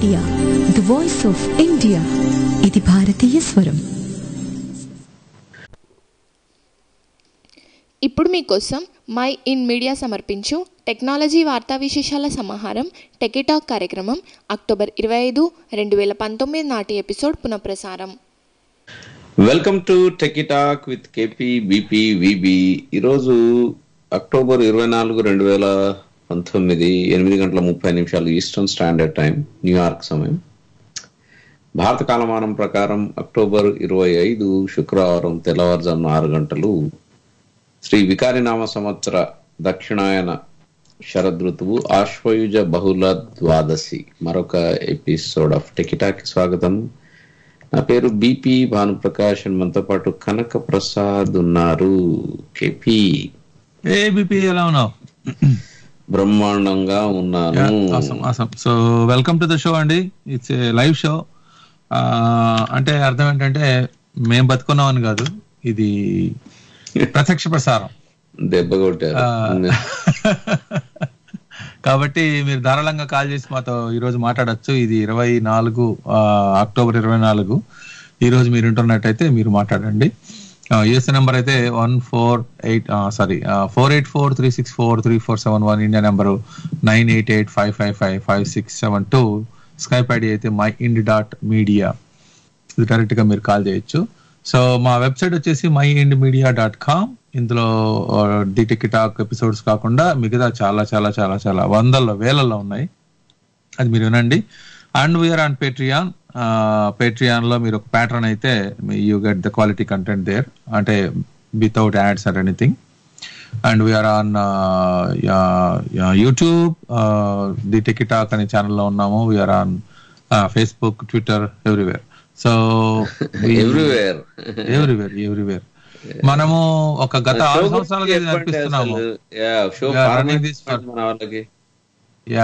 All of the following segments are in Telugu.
Media the voice of India ఇది భారతీయ స్వరం ఇప్పుడు మీకోసం మై ఇన్ మీడియా సమర్పించు టెక్నాలజీ వార్తా విశేషాల సమాహారం టెకిటాక్ కార్యక్రమం అక్టోబర్ ఇరవై ఐదు రెండు వేల పంతొమ్మిది నాటి ఎపిసోడ్ పునఃప్రసారం welcome to TechieTalk with KP BP VB ఈరోజు అక్టోబర్ ఇరవై నాలుగు రెండు వేల పంతొమ్మిది ఎనిమిది గంటల ముప్పై నిమిషాలు ఈస్టర్న్ స్టాండర్డ్ టైం న్యూయార్క్ సమయం భారత కాలమానం ప్రకారం అక్టోబర్ ఇరవై ఐదు శుక్రవారం తెల్లవారుజామున ఆరు గంటలు శ్రీ వికారినామ సంవత్సర దక్షిణాయన శరదృతువు ఆశ్వయుజ బహుళ ద్వాదశి మరొక ఎపిసోడ్ ఆఫ్ టెకిటాకి స్వాగతం నా పేరు బిపి భానుప్రకాష్ అండ్ మనతో పాటు కనక ప్రసాద్ ఉన్నారు కేపీ ఏ బిపి ఎలా ఉన్నావు బ్రహ్మాండంగా ఉన్నాను so welcome to the show అండి ఇట్స్ లైవ్ షో అంటే అర్థం ఏంటంటే మేము బతుకున్నామని కాదు ఇది ప్రత్యక్ష ప్రసారం దెబ్బ కొట్టారు ఆ, కాబట్టి మీరు ధారాళంగా కాల్ చేసి మాతో ఈ రోజు మాట్లాడొచ్చు ఇది ఇరవై నాలుగు ఆ, అక్టోబర్ ఇరవై నాలుగు ఈ రోజు మీరు ఉంటున్నట్టయితే మీరు మాట్లాడండి యూఎస్ నెంబర్ అయితే one four eight sorry four eight four three six four three four seven one India number nine eight eight five five five five six seven two Skype ID అయితే మై ఇండ్ డాట్ మీడియా ఇది డైరెక్ట్ గా మీరు కాల్ చేయొచ్చు సో మా వెబ్సైట్ వచ్చేసి MyInd media dot com ఇందులో ది టిక్ ఎపిసోడ్స్ కాకుండా మిగతా చాలా చాలా చాలా చాలా వందల్లో వేలల్లో ఉన్నాయి అది మీరు వినండి and we're on Patreon Patreon లో మీరు ఒక ప్యాటర్న్ అయితే you get the quality content there అంటే without ads or anything and we're on YouTube the TechieTalk అనే ఛానల్లో ఉన్నాము we're on Facebook Twitter everywhere so everywhere everywhere everywhere మనము ఒక గత ఆరు సంవత్సరాలుగా ఇది నడిపిస్తున్నాము show We are running this for- మన వాళ్ళకి యా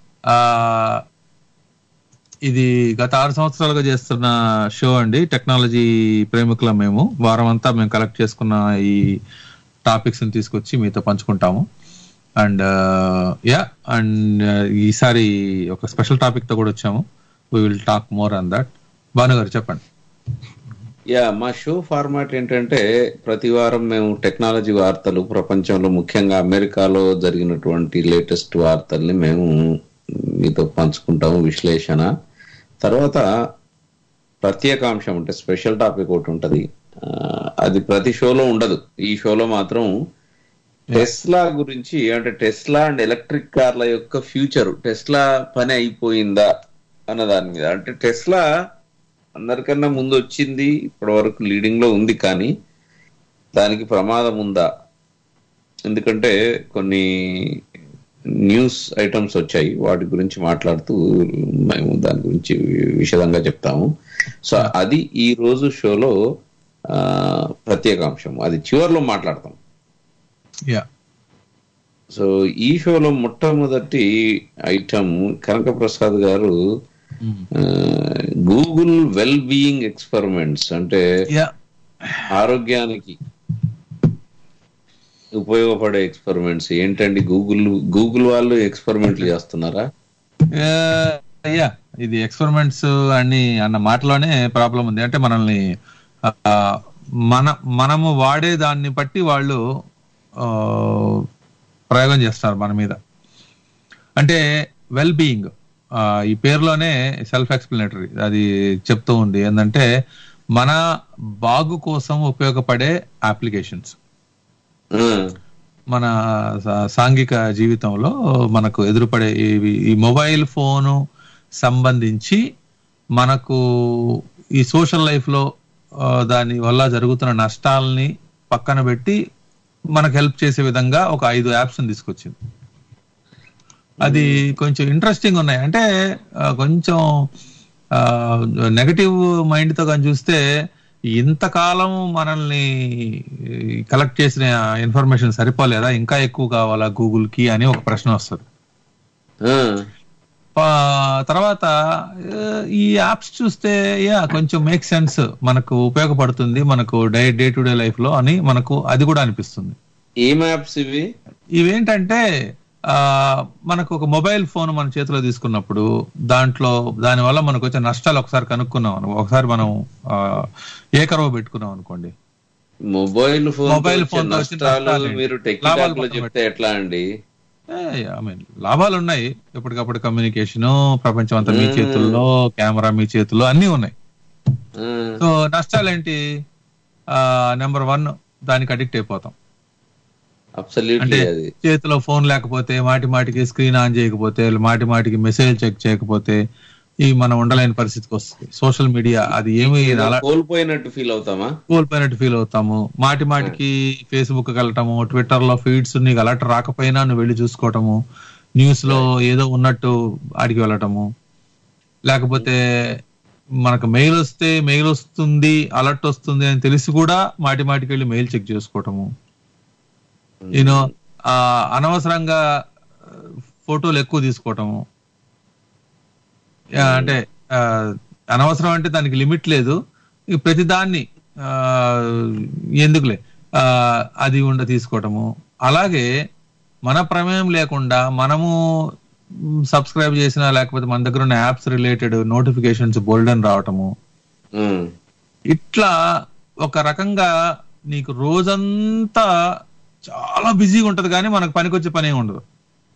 ఇది గత ఆరు సంవత్సరాలుగా చేస్తున్న షో అండి టెక్నాలజీ ప్రేమికుల మేము వారం అంతా మేము కలెక్ట్ చేసుకున్న ఈ టాపిక్స్ ని తీసుకొచ్చి మీతో పంచుకుంటాము అండ్ యా అండ్ ఈసారి ఒక స్పెషల్ టాపిక్ తో కూడా వచ్చాము we will talk more on that Bhanu గారు చెప్పండి యా మా షో ఫార్మాట్ ఏంటంటే ప్రతి వారం మేము టెక్నాలజీ వార్తలు ప్రపంచంలో ముఖ్యంగా అమెరికాలో జరిగినటువంటి లేటెస్ట్ వార్తల్ని మేము మీతో పంచుకుంటాము విశ్లేషణ తర్వాత ప్రత్యేకాంశం అంటే స్పెషల్ టాపిక్ ఒకటి ఉంటది ఆ, అది ప్రతి షోలో ఉండదు ఈ షోలో మాత్రం టెస్లా గురించి అంటే టెస్లా అండ్ ఎలక్ట్రిక్ కార్ల యొక్క ఫ్యూచర్ టెస్లా పని అయిపోయిందా అన్న దాని మీద అంటే టెస్లా అందరికన్నా ముందు వచ్చింది ఇప్పటి వరకు లీడింగ్ లో ఉంది కానీ దానికి ప్రమాదం ఉందా ఎందుకంటే కొన్ని న్యూస్ ఐటమ్స్ వచ్చాయి వాటి గురించి మాట్లాడుతూ మేము దాని గురించి విషదంగా చెప్తాము సో అది ఈ రోజు షోలో ఆ, ప్రత్యేకాంశం అది చివర్లో మాట్లాడతాం యా సో ఈ షోలో మొట్టమొదటి ఐటమ్ కనక ప్రసాద్ గారు గూగుల్ వెల్ బీయింగ్ ఎక్స్పెరిమెంట్స్ అంటే యా ఆరోగ్యానికి ఉపయోగపడే ఎక్స్పెరిమెంట్స్ ఏంటండి గూగుల్ గూగుల్ వాళ్ళు ఎక్స్పెరిమెంట్లు చేస్తున్నారా యా ఇది ఎక్స్పెరిమెంట్స్ అన్ని అన్న మాటలోనే ప్రాబ్లం ఉంది అంటే మనల్ని ఆ, మన మనము వాడే దాన్ని బట్టి వాళ్ళు ఆ, ప్రయోగం చేస్తారు మన మీద అంటే వెల్ బీయింగ్ ఈ పేరులోనే సెల్ఫ్ ఎక్స్ప్లెనేటరీ అది చెప్తూ ఉంది ఏంటంటే మన బాగు కోసం ఉపయోగపడే అప్లికేషన్స్ మన సా- సాంఘిక జీవితంలో మనకు ఎదురుపడే ఇవి ఈ మొబైల్ ఫోను సంబంధించి మనకు ఈ సోషల్ లైఫ్ లో ఆ, దాని వల్ల జరుగుతున్న నష్టాలని పక్కన పెట్టి మనకు హెల్ప్ చేసే విధంగా ఒక ఐదు యాప్స్ తీసుకొచ్చింది అది కొంచెం ఇంట్రెస్టింగ్ ఉన్నాయి అంటే ఆ, కొంచెం నెగటివ్ మైండ్ తో కానీ చూస్తే ఇంతకాలం మనల్ని కలెక్ట్ చేసిన ఇన్ఫర్మేషన్ సరిపోలేదా ఇంకా ఎక్కువ కావాలా గూగుల్ కి అని ఒక ప్రశ్న వస్తుంది ప- తర్వాత ఆ, ఈ యాప్స్ చూస్తే యా కొంచెం మేక్ సెన్స్ మనకు ఉపయోగపడుతుంది మనకు day day to day life లో అని మనకు అది కూడా అనిపిస్తుంది ఏం యాప్స్ ఇవి ఇవేంటంటే ఆ, మనకు ఒక మొబైల్ ఫోన్ మన చేతిలో తీసుకున్నప్పుడు దాంట్లో దానివల్ల మనకు వచ్చే నష్టాలు ఒకసారి కనుక్కున్నాం అను- ఒకసారి మనం ఆ, ఏకరవ పెట్టుకున్నాం అనుకోండి mobile phone mobile mobile phone phone తో వచ్చిన నష్టాలు నష్టాలు మీరు ఏంటి? టెక్నికల్ లాభాలు లో పక్కన చెప్తే ఎట్లా అండి ఐ మీన్ లాభాలు ఉన్నాయి ఎప్పటికప్పుడు కమ్యూనికేషన్ ప్రపంచం అంతా మీ చేతుల్లో కెమెరా మీ చేతుల్లో అన్నీ ఉన్నాయి ఆ, సో నష్టాలు ఏంటి నెంబర్ వన్ దానికి అడిక్ట్ అయిపోతాం అబ్సల్యూట్లీ అంటే అది చేతిలో ఫోన్ లేకపోతే మాటి మాటికి స్క్రీన్ ఆన్ చేయకపోతే మాటి మాటికి మెసేజ్ చెక్ చేయకపోతే ఈ మనం ఉండలేని పరిస్థితికి వస్తుంది సోషల్ మీడియా అది ఏమి ఏదో అలా కోల్పోయినట్టు ఫీల్ అవుతామా కోల్పోయినట్టు ఫీల్ అవుతాము మాటి మాటికి ఫేస్బుక్ వెళ్ళటము ట్విట్టర్ లో ఫీడ్స్ నీకు అలర్ట్ రాకపోయినా నువ్వు వెళ్ళి చూసుకోవటము న్యూస్ లో ఏదో ఉన్నట్టు ఆడికి వెళ్ళటము లేకపోతే మనకు మెయిల్ వస్తే మెయిల్ వస్తుంది అలర్ట్ వస్తుంది అని తెలిసి కూడా మాటి మాటికి వెళ్ళి మెయిల్ చెక్ చేసుకోవటము యూనో అనవసరంగా ఫోటోలు ఎక్కువ తీసుకోవటము యా, అంటే ఆ, అనవసరం అంటే దానికి లిమిట్ లేదు ఇక ప్రతి దాన్ని ఆ, ఎందుకులే ఆ, అది ఉండ తీసుకోవటము అలాగే మన ప్రమేయం లేకుండా మనము సబ్స్క్రైబ్ చేసినా లేకపోతే మన దగ్గర ఉన్న యాప్స్ రిలేటెడ్ నోటిఫికేషన్స్ బోల్డెన్ రావటము ఉమ్, ఇట్లా ఒక రకంగా నీకు రోజంతా చాలా బిజీగా ఉంటది కానీ మనకు పనికొచ్చే పని ఏమి ఉండదు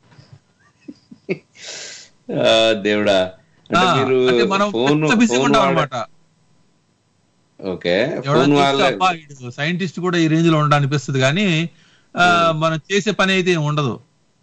ఆ, దేవుడా అంటే ఆ, మీరు అంటే మనం ఫోన్ పెద్ద బిజీగా ఫోన్ ఉంటాం వాడ- అనమాట ఓకే ఫోన్ వాళ్ళ సైంటిస్ట్ కూడా ఈ రేంజ్ లో ఉండ అనిపిస్తుంది కానీ ఆ, మనం చేసే పని అయితే ఏమి ఉండదు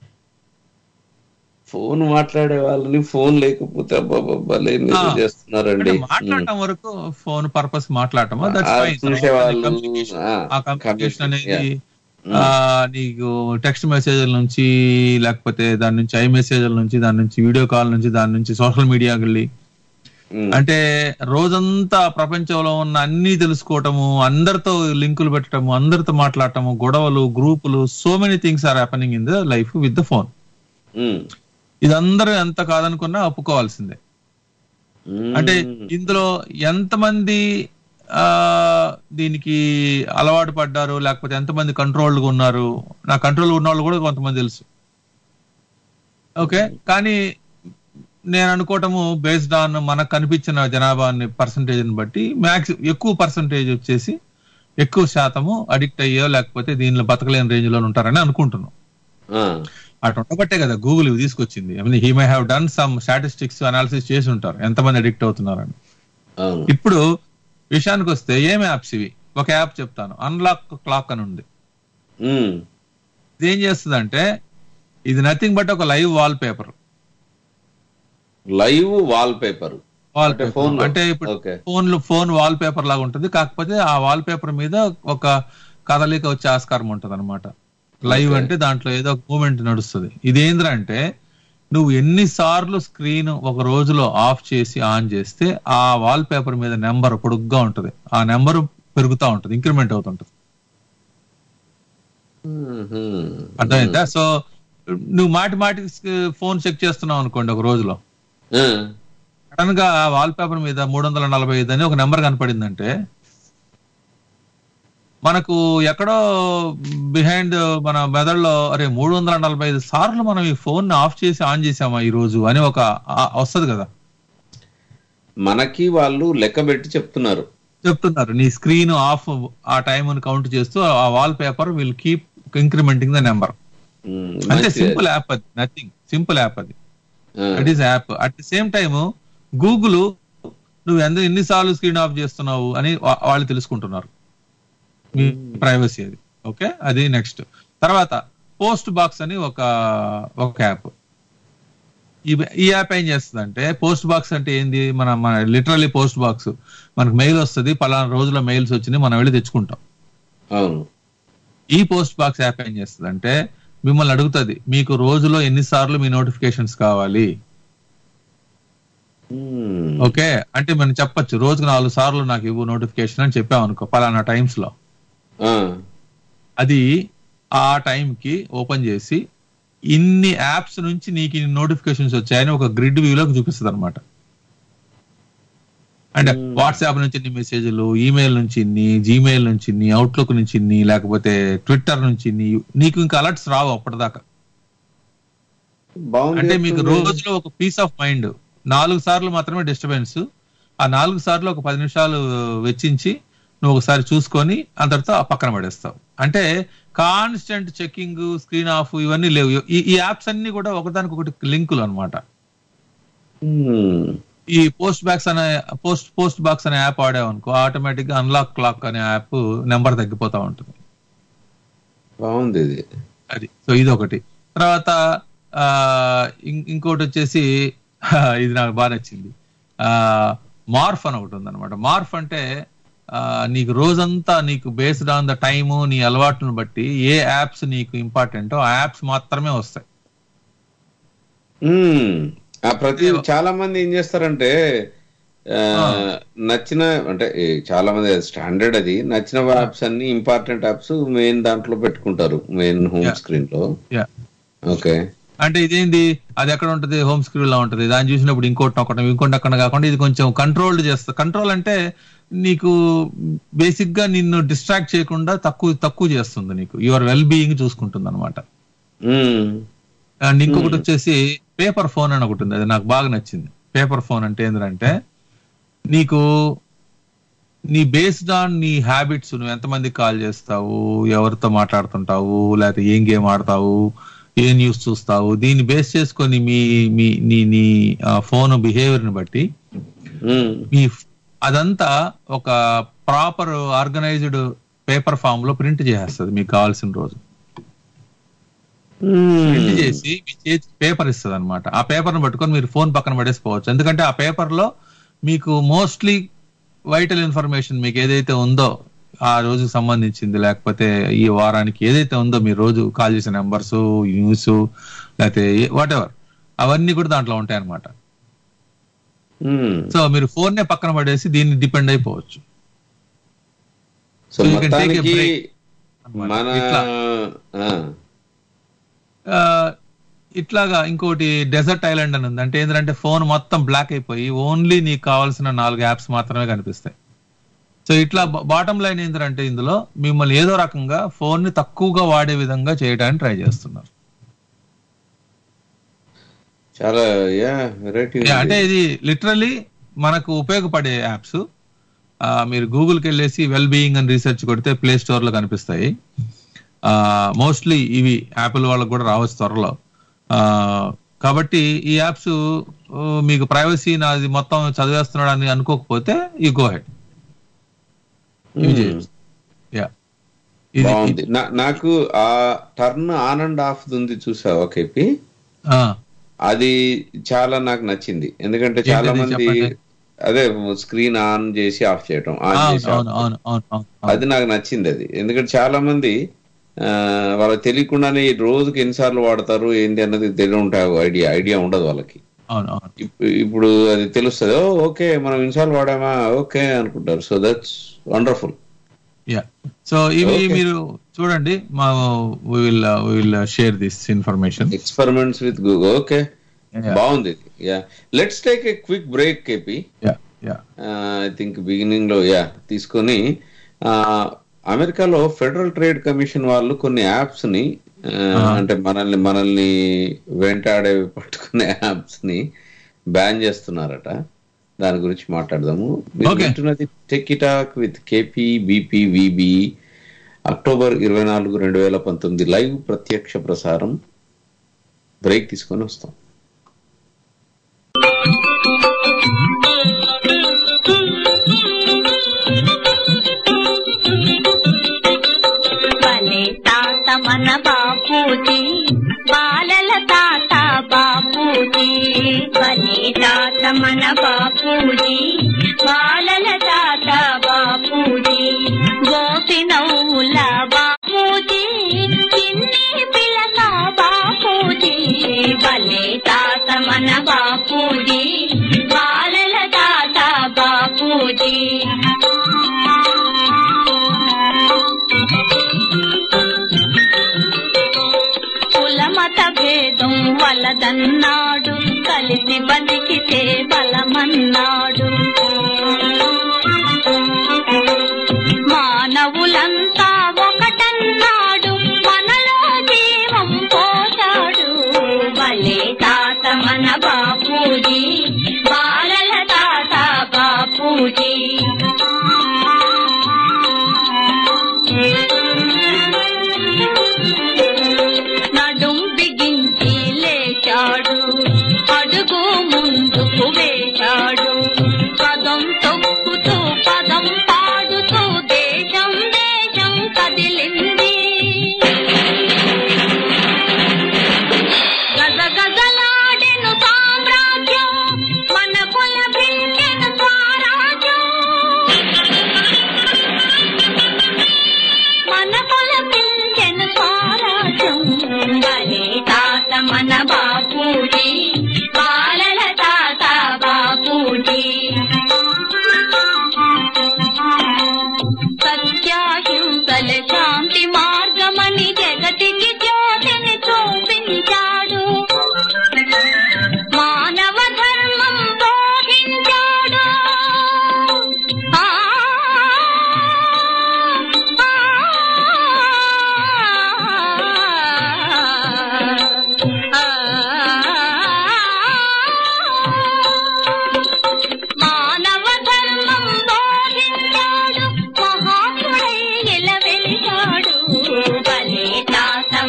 ఫోన్ మాట్లాడే వాళ్ళని ఫోన్ లేకపోతే అబ్బాబ్బా లేని ఆ. చేస్తున్నారండి అంటే మాట్లాడటం వరకు ఫోన్ పర్పస్ మాట్లాడటం దట్స్ ఆ, ఫైన్ చూసే వాళ్ళు, కమ్యూనికేషన్ ఆ, ఆ కమ్యూనికేషన్ communication, అనేది ఆ, నీకు టెక్స్ట్ మెసేజ్ల నుంచి లేకపోతే దాని నుంచి ఐ మెసేజ్ల నుంచి దాని నుంచి వీడియో కాల్ నుంచి దాని నుంచి సోషల్ మీడియా వెళ్ళి ఉమ్, అంటే రోజంతా ప్రపంచంలో ఉన్న అన్ని తెలుసుకోవటము అందరితో లింకులు పెట్టడము అందరితో మాట్లాడటము గొడవలు గ్రూపులు so many things are happening in the life with the phone um, ఇదందరూ ఎంత కాదనుకున్నా ఒప్పుకోవాల్సిందే ఉమ్, అంటే ఇందులో ఎంతమంది ఆ దీనికి అలవాటు పడ్డారు లేకపోతే ఎంతమంది కంట్రోల్ గా ఉన్నారు నా కంట్రోల్ ఉన్న వాళ్ళు కూడా కొంతమంది తెలుసు ఓకే కానీ నేను అనుకోవటము బేస్డ్ ఆన్ మనకు కనిపించిన జనాభాని పర్సంటేజ్ బట్టి మ్యాక్స్ ఎక్కువ పర్సంటేజ్ వచ్చేసి ఎక్కువ శాతము అడిక్ట్ అయ్యో లేకపోతే దీనిలో బతకలేని రేంజ్ లో ఉంటారని అనుకుంటున్నాం ఆ, అటు ఉండబట్టే కదా గూగుల్ ఇవి తీసుకొచ్చింది I mean he may have done some statistics analysis చేసి ఉంటారు ఎంతమంది అడిక్ట్ అవుతున్నారని అవును ఇప్పుడు విషయానికి వస్తే ఏం యాప్స్ ఇవి ఒక యాప్ చెప్తాను అన్లాక్ క్లాక్ అని ఉంది ఉమ్, ఇది ఏం చేస్తుందంటే ఇది నథింగ్ బట్ ఒక live wallpaper live wallpaper wall అంటే phone లో? అంటే ఇప్పుడు Okay. ఫోన్ లో ఫోన్ వాల్ పేపర్ లాగా ఉంటుంది కాకపోతే ఆ వాల్ పేపర్ మీద ఒక కదలిక వచ్చే ఆస్కారం ఉంటది అనమాట లైవ్ Okay. అంటే దాంట్లో ఏదో ఒక మూమెంట్ నడుస్తుంది ఇదేంద్ర అంటే నువ్వు ఎన్నిసార్లు స్క్రీన్ ఒక రోజులో ఆఫ్ చేసి ఆన్ చేస్తే ఆ వాల్ పేపర్ మీద నెంబర్ పొడుగ్గా ఉంటది ఆ నెంబర్ పెరుగుతా ఉంటది ఇంక్రిమెంట్ అవుతుంటది ఉహుం. అర్థమైందా సో నువ్వు మాటి మాటికి ఫోన్ చెక్ చేస్తున్నావు అనుకోండి ఒక రోజులో ఆ, సడన్ గా వాల్ పేపర్ మీద మూడు వందల నలభై ఐదు అని ఒక నెంబర్ కనపడిందంటే మనకు ఎక్కడో బిహైండ్ మన మెదడులో అరే మూడు వందల నలభై ఐదు సార్లు మనం ఈ ఫోన్ ఆఫ్ చేసి ఆన్ చేసామా ఈ రోజు అని ఒక ఆ- వస్తది కదా మనకి వాళ్ళు లెక్క పెట్టి చెప్తున్నారు చెప్తున్నారు నీ స్క్రీన్ ఆఫ్ ఆ టైం కౌంట్ చేస్తూ ఆ wallpaper will keep incrementing the number um, అంటే మంచిది. సింపుల్ యాప్ అది నథింగ్ సింపుల్ యాప్ అది ఆ, that is app at the same time Google నువ్వు ఎంత ఎన్నిసార్లు స్క్రీన్ ఆఫ్ చేస్తున్నావు అని వా- వాళ్ళు తెలుసుకుంటున్నారు మీ ప్రైవసీ అది ఓకే అది నెక్స్ట్ తర్వాత పోస్ట్ బాక్స్ అని ఒక ఒక యాప్ ఈ ఈ యాప్ ఏం చేస్తుంది అంటే పోస్ట్ బాక్స్ అంటే ఏంది మన మన లిటరల్లీ పోస్ట్ బాక్స్ మనకు మెయిల్ వస్తుంది పలానా రోజులో మెయిల్స్ వచ్చినాయి మనం వెళ్ళి తెచ్చుకుంటాం అవును ఈ పోస్ట్ బాక్స్ యాప్ ఏం చేస్తుంది అంటే మిమ్మల్ని అడుగుతుంది మీకు రోజులో ఎన్నిసార్లు మీ నోటిఫికేషన్స్ కావాలి ఉమ్, ఓకే అంటే మనం చెప్పొచ్చు రోజుకు నాలుగు సార్లు నాకు ఇవ్వు నోటిఫికేషన్ అని చెప్పాం అనుకో పలానా టైమ్స్ లో ఆ, అది ఆ time కి ఓపెన్ చేసి ఇన్ని యాప్స్ నుంచి నీకు ఇన్ని నోటిఫికేషన్స్ వచ్చాయని ఒక గ్రిడ్ వ్యూలోకి చూపిస్తుంది అనమాట అంటే వాట్సాప్ నుంచి ఇన్ని మెసేజ్లు ఈమెయిల్ నుంచి ఇన్ని జీమెయిల్ నుంచి ఇన్ని అవుట్లుక్ నుంచి ఇన్ని లేకపోతే ట్విట్టర్ నుంచి ఇన్ని నీకు ఇంకా అలర్ట్స్ రావు అప్పటిదాకా బాగుంది అంటే మీకు చెప్తుంది. రోజులో ఒక పీస్ ఆఫ్ మైండ్ నాలుగు సార్లు మాత్రమే డిస్టర్బెన్స్ ఆ నాలుగు సార్లు ఒక పది నిమిషాలు వెచ్చించి నువ్వు ఒకసారి చూసుకొని అంతటితో ఆ పక్కన పడేస్తావు అంటే కాన్స్టెంట్ చెకింగ్ స్క్రీన్ ఆఫ్ ఇవన్నీ లేవు ఈ ఈ యాప్స్ అన్ని కూడా ఒకదానికొకటి లింకులు అన్నమాట Hmm. ఈ పోస్ట్ బ్యాక్స్ అనే పోస్ట్ పోస్ట్ బాక్స్ అనే యాప్ ఆడావనుకో ఆటోమేటిక్ గా అన్లాక్ క్లాక్ అనే యాప్ నెంబర్ తగ్గిపోతా ఉంటుంది బాగుంది ఇది అది సో ఇది ఒకటి తర్వాత ఆ ఇం- ఇంకోటి వచ్చేసి ఇది నాకు బాగా నచ్చింది ఆ మార్ఫ్ అని ఒకటి ఉందన్నమాట మార్ఫ్ అంటే ఆ, నీకు రోజంతా నీకు బేస్డ్ ఆన్ ద టైము నీ అలవాటును బట్టి ఏ యాప్స్ నీకు ఇంపార్టెంటో ఆ యాప్స్ మాత్రమే వస్తాయి Hmm. ఆ ప్రతి చాలా మంది ఏం చేస్తారంటే ఆ, నచ్చిన అంటే ఏ, చాలా మంది స్టాండర్డ్ అది నచ్చిన యాప్స్ అన్ని ఇంపార్టెంట్ యాప్స్ మెయిన్ దాంట్లో పెట్టుకుంటారు మెయిన్ హోమ్ Yeah. స్క్రీన్ లో యా ఓకే అంటే ఇదేంది అది ఎక్కడ ఉంటది హోమ్ స్క్రీన్ లో ఉంటది దాన్ని చూసినప్పుడు ఇంకోటి ఒకటి ఇంకోటి అక్కడ కాకుండా ఇది కొంచెం కంట్రోల్డ్ చేస్తా కంట్రోల్ అంటే నీకు బేసిక్ గా నిన్ను డిస్ట్రాక్ట్ చేయకుండా తక్కువ తక్కువ చేస్తుంది నీకు యువర్ వెల్ బీయింగ్ చూసుకుంటుంది అనమాట అండ్ ఇంకొకటి వచ్చేసి పేపర్ ఫోన్ అని ఒకటి ఉంది అది నాకు బాగా నచ్చింది పేపర్ ఫోన్ అంటే ఏంటంటే నీకు నీ బేస్డ్ ఆన్ నీ హ్యాబిట్స్ నువ్వు ఎంతమందికి కాల్ చేస్తావు ఎవరితో మాట్లాడుతుంటావు లేకపోతే ఏం గేమ్ ఆడతావు ఏ న్యూస్ చూస్తావు దీన్ని బేస్ చేసుకొని మీ మీ నీ నీ ఫోన్ బిహేవియర్ ని బట్టి మీ అదంతా ఒక ప్రాపర్ ఆర్గనైజ్డ్ పేపర్ ఫామ్ లో ప్రింట్ చేసేస్తుంది మీకు కావాల్సిన రోజు ప్రింట్ చేసి మీ చేతి పేపర్ ఇస్తుంది అనమాట ఆ పేపర్ ని పట్టుకొని మీరు ఫోన్ పక్కన పడేసుకోవచ్చు ఎందుకంటే ఆ పేపర్ లో మీకు మోస్ట్లీ వైటల్ ఇన్ఫర్మేషన్ మీకు ఏదైతే ఉందో ఆ రోజుకు సంబంధించింది లేకపోతే ఈ వారానికి ఏదైతే ఉందో మీరు రోజు కాల్ చేసిన నెంబర్స్ న్యూస్ లేకపోతే వాట్ ఎవర్ అవన్నీ కూడా దాంట్లో ఉంటాయి అనమాట సో మీరు ఫోన్ నే పక్కన పడేసి దీన్ని డిపెండ్ అయిపోవచ్చు so So you can take a మొత్తానికి break అన్నమాట. మన ఇట్లా. ఆ, ఆ, ఇట్లాగా ఇంకోటి డెజర్ట్ ఐలాండ్ అని ఉంది అంటే ఏంటంటే ఫోన్ మొత్తం బ్లాక్ అయిపోయి ఓన్లీ నీకు కావాల్సిన నాలుగు యాప్స్ మాత్రమే కనిపిస్తాయి సో ఇట్లా బాటం లైన్ ఏంటంటే ఇందులో మిమ్మల్ని ఏదో రకంగా ఫోన్ ని తక్కువగా వాడే విధంగా చేయడానికి ట్రై చేస్తున్నారు చాలా యా వెరైటీ Yeah, అంటే ఇది లిటరలీ మనకు ఉపయోగపడే యాప్స్ మీరు గూగుల్కి వెళ్ళేసి వెల్ బీయింగ్ అని రీసెర్చ్ కొడితే ప్లే స్టోర్ లో కనిపిస్తాయి మోస్ట్లీ ఇవి యాపిల్ వాళ్ళకి కూడా రావచ్చు త్వరలో ఆ, కాబట్టి ఈ యాప్స్ మీకు ప్రైవసీ నాది మొత్తం చదివేస్తున్నాడు అని అనుకోకపోతే ఈ గో హెడ్ యా బాగుంది నా- నాకు ఆ టర్న్ ఆన్ అండ్ ఆఫ్ ఉంది చూసావా కేపీ అది చాలా నాకు నచ్చింది ఎందుకంటే చాలా ఏంటది మంది చెప్పండి. అదే స్క్రీన్ ఆన్ చేసి ఆఫ్ చేయటం ఆన్ అవును చేసి off అవును అవును అవును అవును అది నాకు నచ్చింది అది ఎందుకంటే చాలా మంది ఆ, వాళ్ళకి తెలియకుండానే ఈ రోజుకి ఎన్నిసార్లు వాడతారు ఏంటి అన్నది తెలియ ఉంటాయి ఐడియా ఐడియా ఉండదు వాళ్ళకి అవును అవును ఇప్పు- ఇప్పుడు అది తెలుస్తుంది ఓ ఓకే మనం ఎన్నిసార్లు వాడామా ఓకే అనుకుంటారు so that's wonderful yeah so ఇవి Okay. మీరు చూడండి మా will will share this information experiments with Google okay Yeah. బాగుంది yeah let's take a quick break KP yeah yeah I think beginning లో యా తీసుకొని ఆ, అమెరికాలో ఫెడరల్ ట్రేడ్ కమిషన్ వాళ్ళు కొన్ని యాప్స్ ని ఆ, అంటే మనల్ని మనల్ని వెంటాడే పట్టుకునే యాప్స్ ని బ్యాన్ చేస్తున్నారట దాని గురించి మాట్లాడదాము మీరు Okay. వింటున్నది Techie Talk with KP BP VB October ఇరవై నాలుగు రెండు వేల పంతొమ్మిది లైవ్ ప్రత్యక్ష ప్రసారం బ్రేక్ తీసుకొని వస్తాం భలే తాత మన బాపూజీ బాలల తాత బాపూజీ భలే తాత మన బాపూజీ బాలల తాత బాపూజీ గోపి నవ్వుల బాపూజీ చిన్ని పిలక బాపూజీ భలే తాత మన బాపూజీ బాలల తాత బాపూజీ కులమత భేదం వలదన్నాడు కలిసి బతికితే బలమన్నాడు మానవులంతా ఒకటన్నాడు మనలో జీవం పోశాడు భలే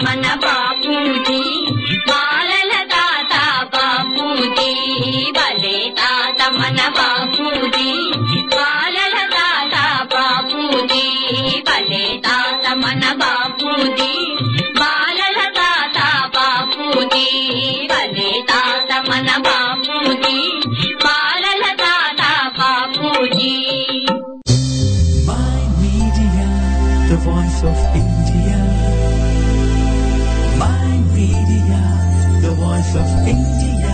మన బాపూజీ బాలల తాత బాపూజీ భలే తాత మన బాపూజీ బాలల తాత బాపూజీ భలే తాత మన బాపూజీ బాలల తాత బాపూజీ భలే తాత మన బాపూజీ బాలల తాత Bapuji My Media, the voice of India. My Media, the voice of India.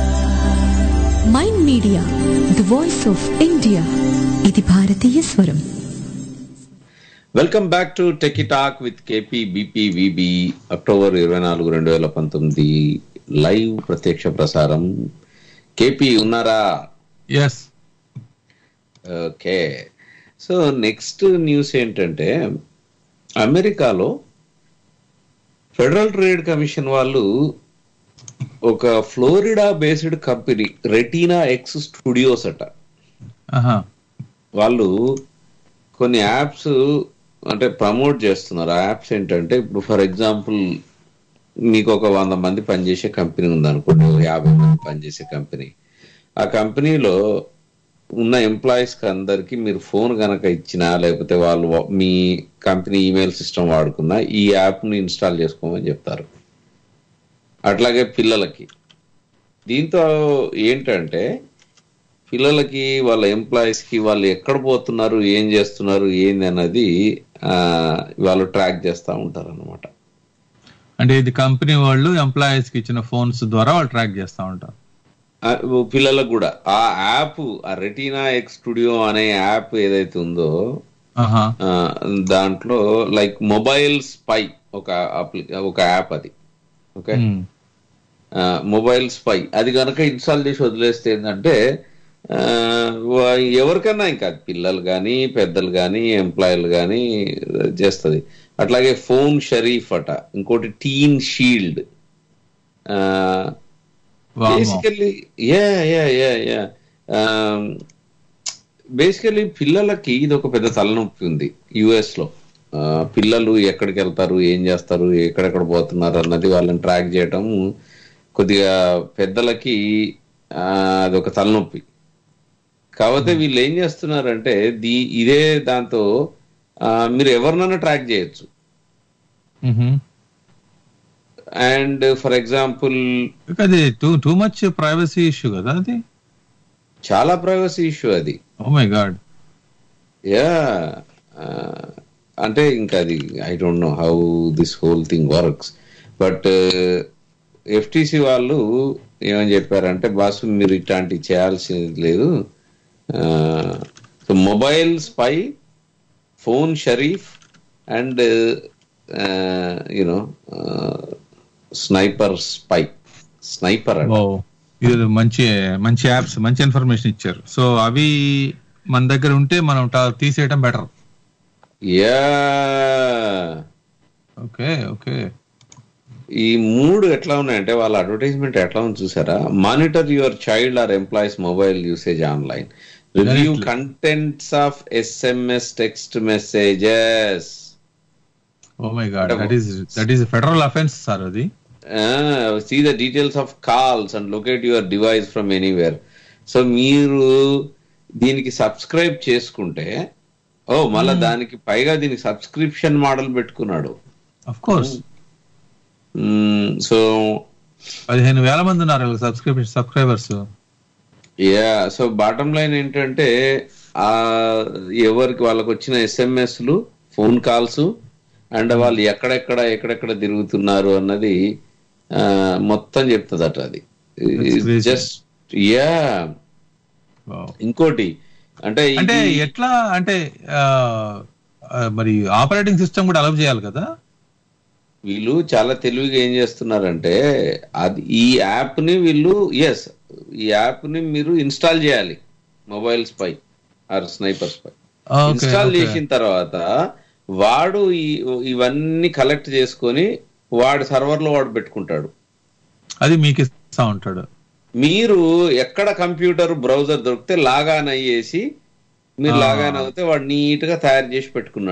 Mind media the voice of India ఇది భారతీయ స్వరం welcome back to Techie Talk with KP BP VB October ఇరవై నాలుగు రెండు వేల పంతొమ్మిది లైవ్ ప్రత్యక్ష ప్రసారం కేపీ ఉన్నారా yes okay so next news ఏంటంటే అమెరికాలో ఫెడరల్ ట్రేడ్ కమిషన్ వాళ్ళు ఒక Florida based company Retina X Studios అట ఆహా వాళ్ళు కొన్ని యాప్స్ అంటే ప్రమోట్ చేస్తున్నారు ఆ యాప్స్ ఏంటంటే ఇప్పుడు ఫర్ ఎగ్జాంపుల్ మీకు ఒక వంద మంది పనిచేసే కంపెనీ ఉందనుకోండి ఒక యాభై మంది పనిచేసే కంపెనీ ఆ కంపెనీలో ఉన్న ఎంప్లాయీస్ కి అందరికి మీరు ఫోన్ కనుక ఇచ్చినా లేకపోతే వాళ్ళు వా- మీ కంపెనీ ఈమెయిల్ సిస్టమ్ వాడుకున్నా ఈ యాప్ ని ఇన్స్టాల్ చేసుకోమని చెప్తారు అట్లాగే పిల్లలకి దీంతో ఏంటంటే పిల్లలకి వాళ్ళ ఎంప్లాయీస్ కి వాళ్ళు ఎక్కడ పోతున్నారు ఏం చేస్తున్నారు ఏంది అన్నది ఆ, వాళ్ళు ట్రాక్ చేస్తూ ఉంటారు అనమాట అంటే ఇది కంపెనీ వాళ్ళు ఎంప్లాయీస్ కి ఇచ్చిన ఫోన్స్ ద్వారా వాళ్ళు ట్రాక్ చేస్తా ఉంటారు పిల్లలకు కూడా ఆ యాప్ ఆ రెటీనా ఎక్స్ స్టూడియో అనే యాప్ ఏదైతే ఉందో ఆహా ఆ, దాంట్లో లైక్ మొబైల్ స్పై ఒక అప్లి- ఒక యాప్ అది ఓకే ఉమ్. మొబైల్ స్పై అది కనుక ఇన్స్టాల్ చేసి వదిలేస్తే ఏంటంటే ఆ, వా- ఎవరికైనా ఇంకా అది పిల్లలు కానీ పెద్దలు కానీ ఎంప్లాయీలు కానీ చేస్తుంది అట్లాగే ఫోన్ షరీఫ్ అట ఇంకోటి టీన్ షీల్డ్ వామ్మో. Basically yeah yeah yeah yeah basically పిల్లలకి ఇది ఒక పెద్ద తలనొప్పి ఉంది యుఎస్ లో ఆ, పిల్లలు ఎక్కడికి వెళ్తారు ఏం చేస్తారు ఎక్కడెక్కడ పోతున్నారు అన్నది వాళ్ళని ట్రాక్ చేయటం కొద్దిగా పెద్దలకి ఆ, అదొక తలనొప్పి కాకపోతే వీళ్ళు ఏం చేస్తున్నారంటే దీ ఇదే దాంతో ఆ, మీరు ఎవరినైనా ట్రాక్ చేయొచ్చు మ్హూ. అండ్ ఫర్ ఎగ్జాంపుల్ ఇక అది too too much privacy issue కదా అది చాలా ప్రైవసీ ఇష్యూ అది ఓ మై గాడ్ యా అంటే ఇంకా అది I don't know how this whole thing works but FTC వాళ్ళు ఏమని చెప్పారంటే బాసు మీరు ఇట్లాంటివి చేయాల్సింది లేదు Mobile Spy Phone Sheriff and you know Sniper Spy Sniper oh ఇది మంచి మంచి యాప్స్ మంచి ఇన్ఫర్మేషన్ ఇచ్చారు సో అవి మన దగ్గర ఉంటే మనం ట- తీసేయటం బెటర్ యా ఓకే ఓకే ఈ మూడు ఎట్లా ఉన్నాయంటే వాళ్ళ అడ్వర్టైజ్మెంట్ ఎట్లా ఉంది చూసారా monitor your child or employees mobile usage online review Directly. Contents of SMS text messages oh my God that is that is federal offence sir అది see the details of calls and locate your device from anywhere so మీరు దీనికి సబ్స్క్రైబ్ చేసుకుంటే ఓ మళ్ళా దానికి పైగా దీనికి సబ్స్క్రిప్షన్ మోడల్ పెట్టుకున్నాడు అఫ్ కోర్స్ సో పదిహేను వేల మంది ఉన్నారు subscription subscribers yeah so bottom line ఏంటంటే ఆ ఎవరికి వాళ్ళకి వచ్చిన ఎస్ఎంఎస్లు ఫోన్ కాల్స్ అండ్ వాళ్ళు ఎక్కడెక్కడ ఎక్కడెక్కడ తిరుగుతున్నారు అన్నది ఆ, మొత్తం చెప్తుందట అది That's crazy. జస్ట్ యా ఇంకోటి అంటే అంటే ఇది- ఎట్లా అంటే ఆ, ఆ, మరి ఆపరేటింగ్ సిస్టమ్ కూడా అలౌ చేయాలి కదా వీళ్ళు చాలా తెలివిగా ఏం చేస్తున్నారంటే అది ఈ యాప్ ని వీళ్ళు ఎస్ ఈ యాప్ ని మీరు ఇన్స్టాల్ చేయాలి మొబైల్స్ పై ఆర్ స్నైపర్స్ పై Okay, ఇన్స్టాల్ okay. చేసిన తర్వాత వాడు ఈ ఇవన్నీ కలెక్ట్ చేసుకొని వాడు సర్వర్ లో వాడు పెట్టుకుంటాడు అది మీకు ఇస్తా ఉంటాడు మీరు ఎక్కడ కంప్యూటర్ బ్రౌజర్ దొరికితే లాగాన్ అయ్యేసి మీరు Ah. లాగాన్ అవుతే వాడు నీట్ గా తయారు చేసి పెట్టుకున్నాడు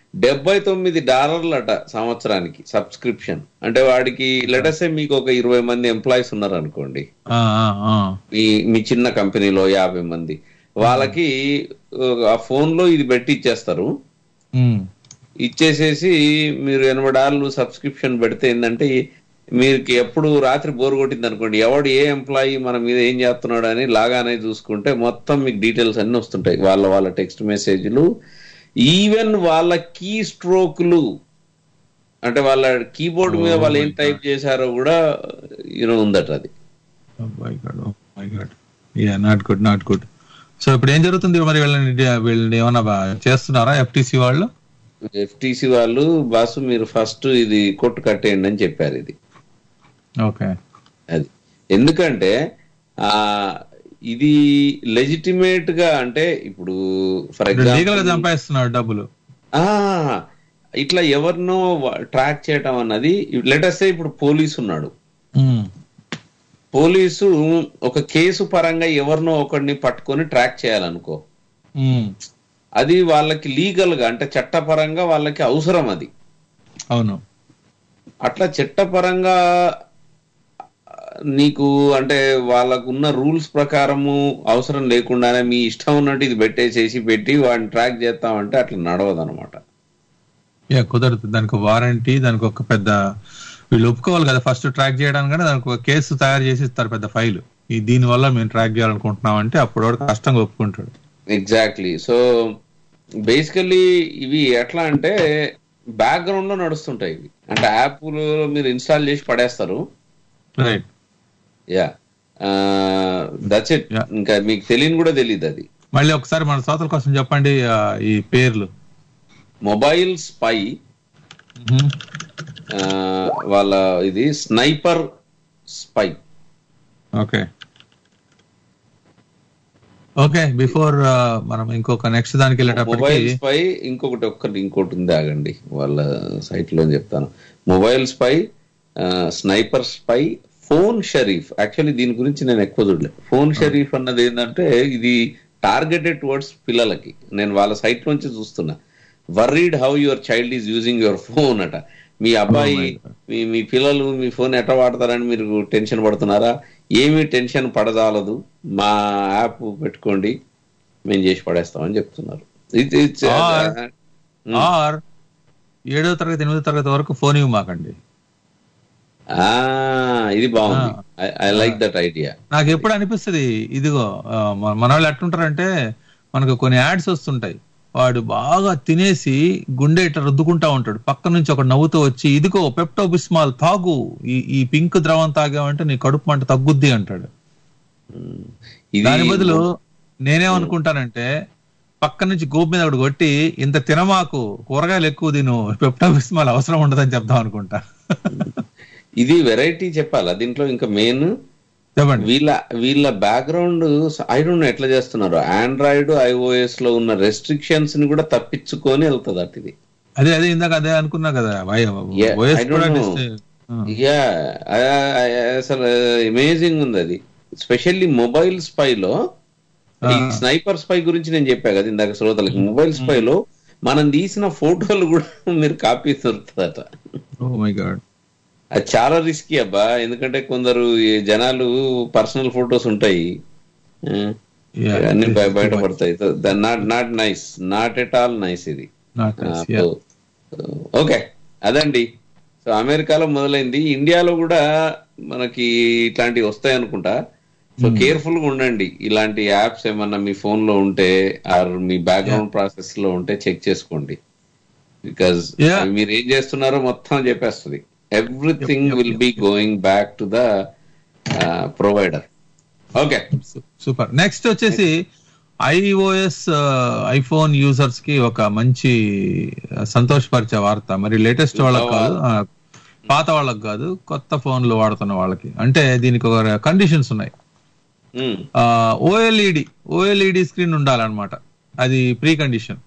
డెబ్బై తొమ్మిది డాలర్లట సంవత్సరానికి సబ్స్క్రిప్షన్ అంటే వాడికి లెటసే మీకు ఒక ఇరవై మంది ఎంప్లాయీస్ ఉన్నారు అనుకోండి ఆ, ఆ, ఆ. మీ మీ చిన్న కంపెనీలో యాభై మంది వాళ్ళకి ఆ ఫోన్ లో ఇది పెట్టి ఇచ్చేస్తారు ఉమ్. ఇచ్చేసేసి మీరు ఎనభై డాలర్లు సబ్స్క్రిప్షన్ పెడితే ఏంటంటే మీకు ఎప్పుడు రాత్రి బోర్ కొట్టింది అనుకోండి ఎవడు ఏ ఎంప్లాయీ మన మీద ఏం చేస్తున్నాడు అని లాగానే చూసుకుంటే మొత్తం మీకు డీటెయిల్స్ అన్ని వస్తుంటాయి వాళ్ళ వాళ్ళ టెక్స్ట్ మెసేజ్లు ఈవెన్ వాళ్ళ కీ స్ట్రోక్లు అంటే వాళ్ళ కీబోర్డ్ మీద వాళ్ళు ఏం టైప్ చేశారో కూడా యూనో ఉందట అది my God my God yeah not good not good so ఇప్పుడు ఏం జరుగుతుంది మరి వీళ్ళని వీళ్ళని ఏమన్నా బా- చేస్తున్నారా ఎఫ్టీసీ వాళ్ళు ఎఫ్టీసీ వాళ్ళు బాసు మీరు ఫస్ట్ ఇది కొట్టు కట్టేయండి అని చెప్పారు ఇది ఓకే అది ఎందుకంటే ఆ ఇది లెజిటిమేట్ గా అంటే ఇప్పుడు ఫర్ లీగల్ గా ఎగ్జాంపుల్ చంపేస్తున్నారు డబ్బులు ఇట్లా ఎవరినో ట్రాక్ చేయటం అన్నది లెటర్స్ ఇప్పుడు పోలీసు ఉన్నాడు ఉమ్. పోలీసు ఒక కేసు పరంగా ఎవరినో ఒకరిని పట్టుకొని ట్రాక్ చేయాలనుకో ఉమ్. అది వాళ్ళకి లీగల్ గా అంటే చట్టపరంగా వాళ్ళకి అవసరం అది అవును అట్లా చట్టపరంగా నీకు అంటే వాళ్ళకున్న రూల్స్ ప్రకారము అవసరం లేకుండానే మీ ఇష్టం ఉన్నట్టు ఇది పెట్టేసేసి పెట్టి వాడిని ట్రాక్ చేస్తామంటే అట్లా నడవదు అనమాట యా కుదరదు దానికి వారంటీ దానికి ఒక పెద్ద వీళ్ళు ఒప్పుకోవాలి కదా ఫస్ట్ ట్రాక్ చేయడానికి కానీ దానికి ఒక కేసు తయారు చేసి ఇస్తారు పెద్ద ఫైల్ ఈ దీని వల్ల మేము ట్రాక్ చేయాలనుకుంటున్నాం అంటే అప్పుడు వాడు కష్టంగా ఒప్పుకుంటాడు ఎగ్జాక్ట్లీ సో బేసికల్లీ ఇవి ఎట్లా అంటే బ్యాక్గ్రౌండ్ లో నడుస్తుంటాయి ఇవి అంటే యాప్ మీరు ఇన్స్టాల్ చేసి పడేస్తారు right yeah that's it Yeah. ఇంకా మీకు తెలియని కూడా తెలియదు అది మళ్ళీ ఒకసారి మన శ్రోతల కోసం చెప్పండి ఆ, ఈ పేర్లు మొబైల్ స్పై మ్మ్. వాళ్ళ ఇది sniper spy okay okay before మనం ఇంకొక నెక్స్ట్ దానికి వెళ్ళేటప్పటికి మొబైల్ స్పై ఇంకొకటి ఒక్కటి ఇంకోటి ఉంది ఆగండి వాళ్ళ సైట్ లో చెప్తాను Mobile Spy Sniper Spy Phone Sheriff actually దీని గురించి నేను ఎక్కువ చూడలేదు ఫోన్ షరీఫ్ అన్నది ఏంటంటే ఇది టార్గెటెడ్ టువర్డ్స్ పిల్లలకి నేను వాళ్ళ సైట్ నుంచి చూస్తున్నా worried how your child is using your phone అట మీ అబ్బాయి మీ మీ పిల్లలు మీ ఫోన్ ఎట్లా వాడతారని మీరు టెన్షన్ పడుతున్నారా ఏమీ టెన్షన్ పడజాలదు మా యాప్ పెట్టుకోండి మేము చేసి పడేస్తామని చెప్తున్నారు It- it's, uh, Or- are ఏడో తరగతి ఎనిమిదో తరగతి వరకు ఫోన్ ఇవ్వ మాకండి ఆ, ఇది బాగుంది ఐ లైక్ దట్ ఐడియా నాకు ఎప్పుడు అనిపిస్తుంది ఇదిగో ఆ, మన మన వాళ్ళు ఎట్లుంటారంటే మనకు కొన్ని యాడ్స్ వస్తుంటాయి వాడు బాగా తినేసి గుండె ఇట్లా రుద్దుకుంటా ఉంటాడు పక్క నుంచి ఒక నవ్వుతూ వచ్చి ఇదిగో పెప్టోబిస్మాల్ తాగు ఈ ఈ పింక్ ద్రవం తాగామంటే నీ కడుపు మంట తగ్గుద్ది అంటాడు ఇది దాని బదులు నేనేమనుకుంటానంటే పక్క నుంచి గోపు మీద ఒకటి కొట్టి ఇంత తినమాకు కూరగాయలు ఎక్కువ తిను పెప్టోబిస్మాల్ అవసరం ఉండదని చెప్దాం అనుకుంటా ఇది వెరైటీ చెప్పాలా దీంట్లో ఇంకా మెయిన్ చెప్పండి వీళ్ళ వీళ్ళ బ్యాక్గ్రౌండ్ ఐ డోంట్ ఎట్లా చేస్తున్నారు ఆండ్రాయిడ్ ఐఓఎస్ లో ఉన్న రెస్ట్రిక్షన్స్ ని కూడా తప్పించుకొని వెళ్తుంది అటు ఇది అదే అదే ఇందాక అదే అనుకున్నా కదా why- Yeah, OS I don't కూడా know. dis- ఆ. యా అసలు అమేజింగ్ ఉంది అది స్పెషల్లీ మొబైల్ స్పై లో ఈ స్నైపర్ స్పై గురించి నేను చెప్పా కదా ఇందాక శ్రోతలకి మొబైల్ స్పై లో మనం తీసిన ఫోటోలు కూడా మీరు కాపీ దొరుకుతుందట ఓ మై గాడ్ అది చాలా రిస్కీ అబ్బా ఎందుకంటే కొందరు ఈ జనాలు పర్సనల్ ఫొటోస్ ఉంటాయి ఆ, Yeah, అన్ని it is బయ- too బయటపడతాయి not not nice not at all nice ఇది నాట్ నైస్ యా ఓకే అదండి సో అమెరికాలో మొదలైంది ఇండియాలో కూడా మనకి ఇట్లాంటివి వస్తాయి అనుకుంటా సో కేర్ఫుల్ గా ఉండండి ఇలాంటి యాప్స్ ఏమన్నా మీ ఫోన్ లో ఉంటే ఆర్ మీ బ్యాక్గ్రౌండ్ ప్రాసెస్ లో ఉంటే చెక్ చేసుకోండి బికాజ్ Yeah. మీరు ఏం చేస్తున్నారో మొత్తం చెప్పేస్తుంది everything Yep, yep, will yep, be going back to the provider okay super next వచ్చేసి ఐఓఎస్ ఐఫోన్ యూజర్స్ కి ఒక మంచి ఆ, సంతోషపరిచే వార్త మరి లేటెస్ట్ వాళ్ళకి కాదు ఆ, పాత వాళ్ళకి కాదు కొత్త ఫోన్లు వాడుతున్న వాళ్ళకి అంటే దీనికి ఒక కండిషన్స్ ఉన్నాయి ఓఎల్ఈడి ఓఎల్ఈడి స్క్రీన్ ఉండాలన్నమాట అది precondition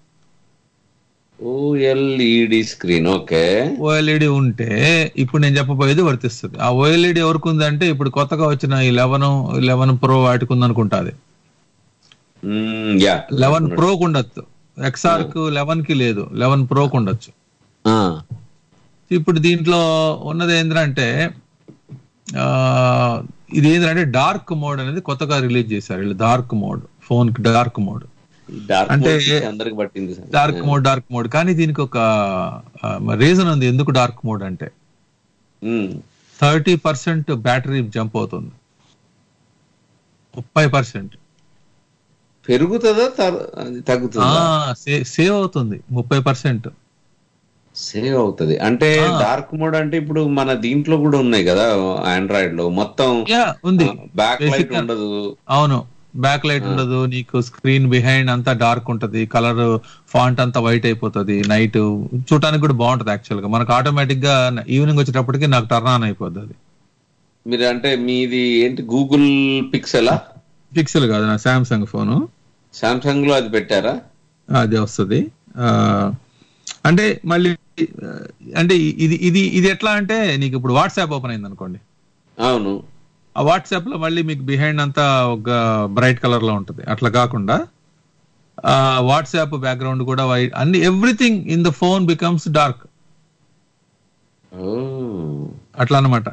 OLED screen okay OLED ఉంటే ఇప్పుడు నేను చెప్పబోయేది వర్తిస్తుంది ఆ ఓఎల్ఈడి ఎవరికి ఉందంటే ఇప్పుడు కొత్తగా వచ్చిన ఈ లెవెన్ లెవెన్ ప్రో వాటికి ఉందనుకుంటా అది యా లెవెన్ ప్రోకు ఉండొచ్చు ఎక్స్ఆర్ కు లెవెన్ కి లేదు లెవెన్ ప్రోకు ఉండొచ్చు ఆ, ఇప్పుడు దీంట్లో ఉన్నది ఏంటంటే ఆ, ఇది ఏంటంటే డార్క్ మోడ్ అనేది కొత్తగా రిలీజ్ చేశారు వీళ్ళు డార్క్ మోడ్ ఫోన్ కి డార్క్ మోడ్ ఈ డార్క్ అంటే- మోడ్ పిచ్చి అందరికి పట్టింది sir. Dark mode dark mode కానీ దీనికి ఒక రీజన్ ఉంది ఎందుకు డార్క్ మోడ్ అంటే um, thirty percent battery jump అవుతుంది ముప్పై పర్సెంట్ పెరుగుతుందా తర్- అది తగ్గుతుందా సేవ్ అవుతుంది ముప్పై పర్సెంట్ సేవ్ అవుతది అంటే ఆ. డార్క్ మోడ్ అంటే ఇప్పుడు మన దీంట్లో కూడా ఉన్నాయి కదా ఆండ్రాయిడ్ లో మొత్తం యా ఉంది బ్యాక్ లైట్ Basic గా- ఉండదు అవును బ్యాక్ లైట్ ఉండదు నీకు స్క్రీన్ బిహైండ్ అంతా డార్క్ ఉంటది కలర్ ఫాంట్ అంతా వైట్ అయిపోతది నైట్ చూడటానికి కూడా బాగుంటది యాక్చువల్ గా మనకు ఆటోమేటిక్ గా ఈవినింగ్ వచ్చేటప్పటికి నాకు టర్న్ ఆన్ అయిపోద్ది అది మీరు అంటే మీది ఏంటి గూగుల్ పిక్సెలా పిక్సెల్ కాదు నా సామ్సంగ్ ఫోను సామ్సంగ్ లో అది పెట్టారా అది వస్తుంది అంటే మళ్ళీ ఆ, అంటే ఇది ఇది ఇది ఎట్లా అంటే నీకు ఇప్పుడు వాట్సాప్ ఓపెన్ అయింది అనుకోండి అవును ఆ వాట్సాప్ లో మళ్ళీ మీకు బిహైండ్ అంతా ఒక బ్రైట్ కలర్ లో ఉంటది అట్లా కాకుండా ఆ వాట్సాప్ బ్యాక్గ్రౌండ్ కూడా వైట్ అన్ని everything in the phone becomes dark oh అట్లా అన్నమాట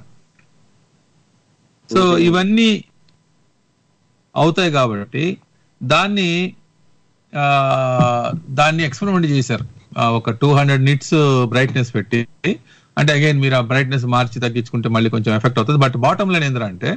సో ఇవన్నీ అవుతాయి కాబట్టి దాన్ని ఆ, దాన్ని ఎక్స్పెరిమెంట్ చేశారు ఆ, ఒక టూ హండ్రెడ్ నిట్స్ బ్రైట్నెస్ పెట్టి అంటే అగైన్ మీరు ఆ బ్రైట్నెస్ మార్చి తగ్గించుకుంటే మళ్ళీ కొంచెం ఎఫెక్ట్ అవుతుంది బట్ బాటమ్ లైన్ ఏంటంటే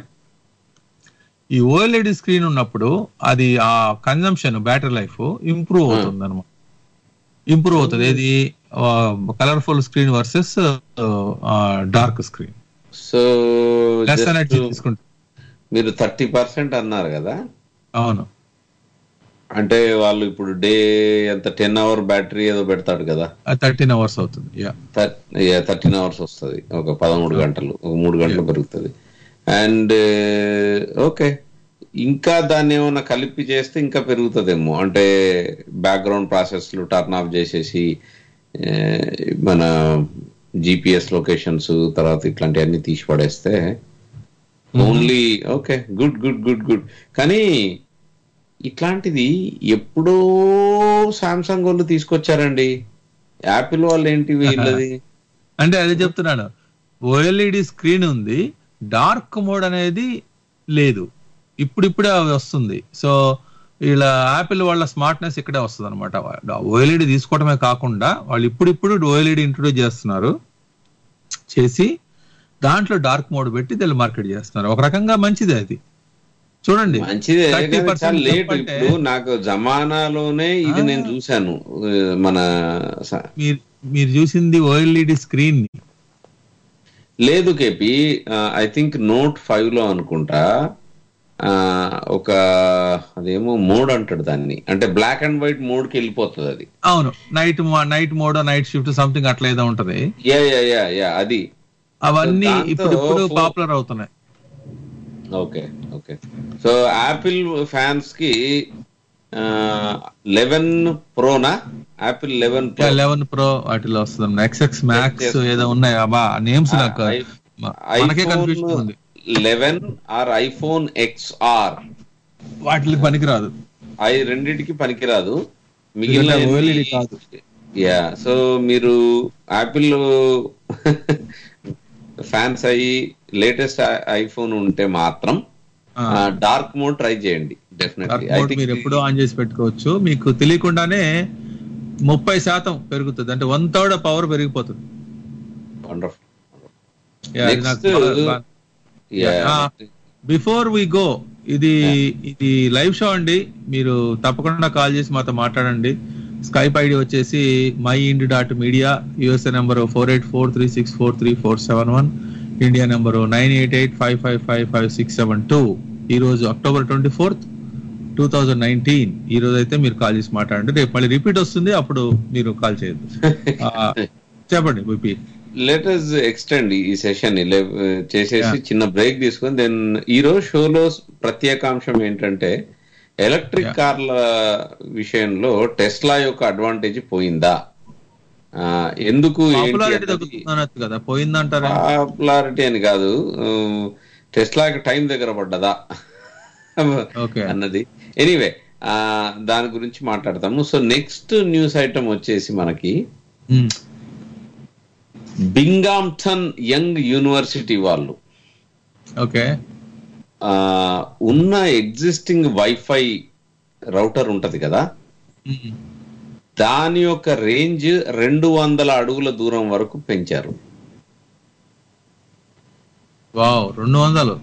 ఈ ఓఎల్ఈడి స్క్రీన్ ఉన్నప్పుడు అది ఆ కన్జంప్షన్ బ్యాటరీ లైఫ్ ఇంప్రూవ్ అవుతుంది అనమాట ఇంప్రూవ్ అవుతుంది ఏది colourful screen versus dark screen so less just energy తీసుకుంటుంది మీరు థర్టీ పర్సెంట్ అన్నారు కదా అవును అంటే వాళ్ళు ఇప్పుడు డే ఎంత టెన్ అవర్ బ్యాటరీ ఏదో పెడతాడు కదా థర్టీన్ అవర్స్ అవుతుంది యా థర్టీన్ అవర్స్ వస్తుంది ఒక పదమూడు గంటలు ఒక మూడు గంటలు పెరుగుతుంది అండ్ ఓకే ఇంకా దాన్ని ఏమైనా కలిపి చేస్తే ఇంకా పెరుగుతుందేమో అంటే బ్యాక్గ్రౌండ్ ప్రాసెస్లు టర్న్ ఆఫ్ చేసేసి ఏ, మన జిపిఎస్ లొకేషన్స్ తర్వాత ఇట్లాంటివన్నీ తీసి పడేస్తే only okay good good good good కానీ ఇట్లాంటిది ఎప్పుడో సామ్సంగ్ వాళ్ళు తీసుకొచ్చారండి యాపిల్ వాళ్ళు ఏంటి వీళ్ళది అంటే అదే చెప్తున్నాను ఓఎల్ఈడి స్క్రీన్ ఉంది డార్క్ మోడ్ అనేది లేదు ఇప్పుడిప్పుడే అది వస్తుంది సో ఇలా యాపిల్ వాళ్ళ స్మార్ట్నెస్ ఇక్కడే వస్తుంది అనమాట ఓఎల్ఈడి తీసుకోవడమే కాకుండా వాళ్ళు ఇప్పుడిప్పుడు ఓఎల్ఈడి ఇంట్రొడ్యూస్ చేస్తున్నారు చేసి దాంట్లో డార్క్ మోడ్ పెట్టి వీళ్ళు మార్కెట్ చేస్తున్నారు ఒక రకంగా మంచిదే అది చూడండి మంచిదే 30% కానీ చాలా లేట్ చెప్పంటే ఇప్పుడు నాకు జమానాలోనే ఇది నేను చూశాను ఆ, మన స- మీరు మీరు చూసింది ఓఎల్ఈడి స్క్రీన్ ని లేదు KP I think Note five లో అనుకుంటా ఆ, ఒక అదేమో మోడ్ అంటాడు దాన్ని అంటే బ్లాక్ అండ్ వైట్ మోడ్ కి వెళ్ళిపోతుంది అది అవును night night mode night shift something అట్లా ఏదో ఉంటది యా యా యా యా అది అవన్నీ దాంతో ఇప్పుడు ఇప్పుడు ఫో- పాపులర్ అవుతున్నాయి okay okay so Apple fans కి లెవెన్ ప్రోనా Apple eleven pro eleven pro వాటిలో వస్తుంది ఎక్స్ఎక్స్ మ్యాక్స్ ఏదో ఉన్నాయి అబ్బా నేమ్స్ నాకు మ- మనకే కన్ఫ్యూజన్ ఉంది లెవెన్ ఆర్ ఐఫోన్ ఎక్స్ఆర్ వాటికి పనికిరాదు అవి రెండింటికి పనికిరాదు ఎందుకంటే OLED మిగిలిన కాదు. యా సో మీరు యాపిల్ ఫ్యాన్స్ అయ్యి లేటెస్ట్ ఐఫోన్ ఉంటే మాత్రం ఆ. డార్క్ మోడ్ ట్రై చేయండి డెఫినెట్లీ డార్క్ మోడ్ మీరు ఎప్పుడో ఆన్ చేసి పెట్టుకోవచ్చు మీకు తెలియకుండానే ముప్పై శాతం పెరుగుతుంది అంటే వన్ థర్డ్ పవర్ పెరిగిపోతుంది వండర్ఫుల్ Yeah, అది నాకు Next, బాగా- బాగా- బిఫోర్ వి గో ఇది ఇది లైవ్ షో అండి మీరు తప్పకుండా కాల్ చేసి మాతో మాట్లాడండి స్కైప్ ఐడి వచ్చేసి my indi dot media USA number four eight four three six four three four seven one India number nine eight eight five five five five six seven two ఈ రోజు October twenty fourth two thousand nineteen ఈ రోజు అయితే మీరు కాల్ చేసి మాట్లాడండి రేపు మళ్ళీ రిపీట్ వస్తుంది అప్పుడు మీరు కాల్ చేయొద్దు ఆ, చెప్పండి బిపి లెటర్స్ ఎక్స్టెండ్ ఈ సెషన్ చేసేసి Yeah. చిన్న బ్రేక్ తీసుకొని దెన్ ఈ రోజు షోలో ప్రత్యేకాంశం ఏంటంటే ఎలక్ట్రిక్ Yeah. కార్ల విషయంలో టెస్లా యొక్క అడ్వాంటేజ్ పోయిందా ఆ, ఎందుకు పాపులారిటీ తగ్గుతుందనొచ్చు కదా పోయిందంటారా పాపులారిటీ అని కాదు టెస్లాకి టైం దగ్గర పడ్డదా ఓకే అన్నది ఎనీవే ఆ, దాని గురించి మాట్లాడతాము సో నెక్స్ట్ న్యూస్ ఐటమ్ వచ్చేసి మనకి ఉమ్, బింగాంప్టన్ యంగ్ యూనివర్సిటీ వాళ్ళు ఓకే ఆ, ఉన్న ఎగ్జిస్టింగ్ వైఫై రౌటర్ ఉంటది కదా ఉమ్, దాని యొక్క రేంజ్ రెండు వందల అడుగుల దూరం వరకు పెంచారు వావ్ రెండు వందలు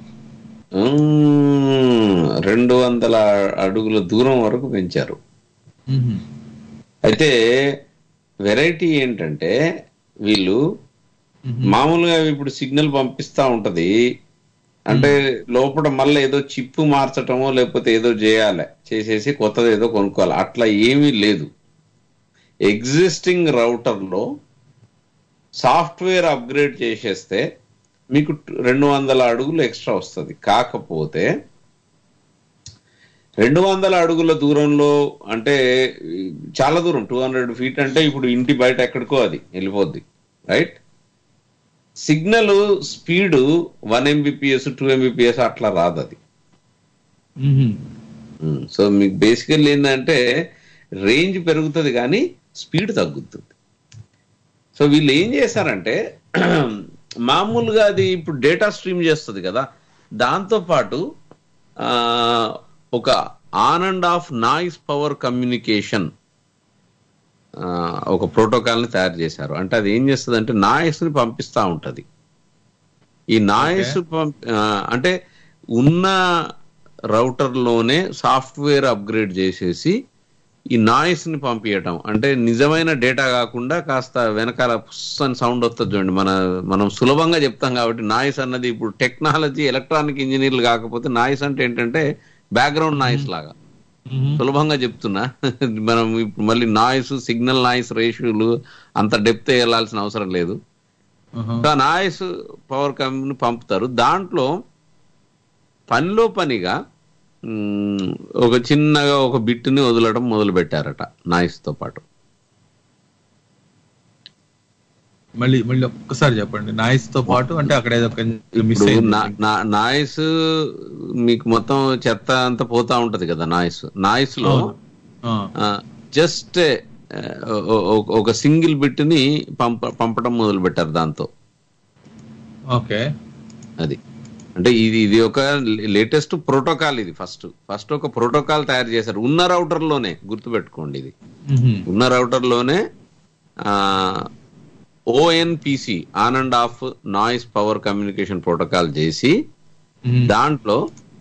మ్మ్, రెండు వందల అడుగుల దూరం వరకు పెంచారు ఉమ్, అయితే వెరైటీ ఏంటంటే వీళ్ళు ఉమ్, మామూలుగా ఇప్పుడు సిగ్నల్ పంపిస్తా ఉంటది అంటే లోపల మళ్ళీ ఏదో చిప్పు మార్చటమో లేకపోతే ఏదో చేయాలి చేసేసి కొత్తది ఏదో కొనుక్కోవాలి అట్లా ఏమీ లేదు ఎగ్జిస్టింగ్ రౌటర్లో సాఫ్ట్వేర్ అప్గ్రేడ్ చేసేస్తే మీకు రెండు వందల అడుగులు ఎక్స్ట్రా వస్తుంది కాకపోతే రెండు వందల అడుగుల దూరంలో అంటే చాలా దూరం టూ హండ్రెడ్ ఫీట్ అంటే ఇప్పుడు ఇంటి బయట ఎక్కడికో అది వెళ్ళిపోద్ది right signal speed one Mbps two Mbps అట్లా రాదు అది ఉమ్, సో మీకు బేసికల్ ఏంటంటే రేంజ్ పెరుగుతుంది కానీ స్పీడ్ తగ్గుతుంది సో వీళ్ళు ఏం చేశారంటే మామూలుగా అది ఇప్పుడు డేటా స్ట్రీమ్ చేస్తుంది కదా దాంతో పాటు ఆ, ఒక on and off noise power communication ఒక ప్రోటోకాల్ ని తయారు చేశారు అంటే అది ఏం చేస్తుంది అంటే నాయిస్ ని పంపిస్తా ఉంటది ఈ నాయిస్ అంటే ఉన్న router లోనే సాఫ్ట్వేర్ అప్గ్రేడ్ చేసేసి ఈ నాయిస్ ని పంపించటం అంటే నిజమైన డేటా కాకుండా కాస్త వెనకాల పుస్ అని సౌండ్ వస్తుంది చూడండి మన మనం సులభంగా చెప్తాం కాబట్టి నాయిస్ అన్నది ఇప్పుడు టెక్నాలజీ ఎలక్ట్రానిక్ ఇంజనీర్లు కాకపోతే నాయిస్ అంటే ఏంటంటే బ్యాక్గ్రౌండ్ నాయిస్ లాగా ఉమ్, సులభంగా చెప్తున్నా మనం ఇప్పుడు మళ్ళీ నాయిస్ సిగ్నల్ నాయిస్ రేషియోలు అంత డెప్త్ వెళ్ళాల్సిన అవసరం లేదు ఉహు, ఆ నాయిస్ పవర్ కంపెనీ పంపుతారు దాంట్లో పనిలో పనిగా మ్, ఒక చిన్నగా ఒక బిట్టుని వదలడం మొదలు పెట్టారట నాయిస్ తో పాటు మళ్ళీ మళ్ళీ ఒక్కసారి చెప్పండి నాయిస్ తో పాటు అంటే అక్కడ ఏదో మిస్ ఇప్పుడు అయింది నా- నా- నాయిస్ మీకు మొత్తం చెత్త అంతా పోతా ఉంటది కదా నాయిస్ నాయిస్ లో అవును. ఆ, జస్ట్ ఒక సింగిల్ బిట్ ని పంప పంపడం మొదలు పెట్టారు దాంతో ఓకే అది అంటే ఇది ఇది ఒక లేటెస్ట్ ప్రోటోకాల్ ఇది ఫస్ట్ ఫస్ట్ ఒక ప్రోటోకాల్ తయారు చేశారు ఉన్న router లోనే గుర్తుపెట్టుకోండి ఇది ఉహు, ఉన్న router లోనే ONPC on and off noise power communication protocol చేసి ఉహు, దాంట్లో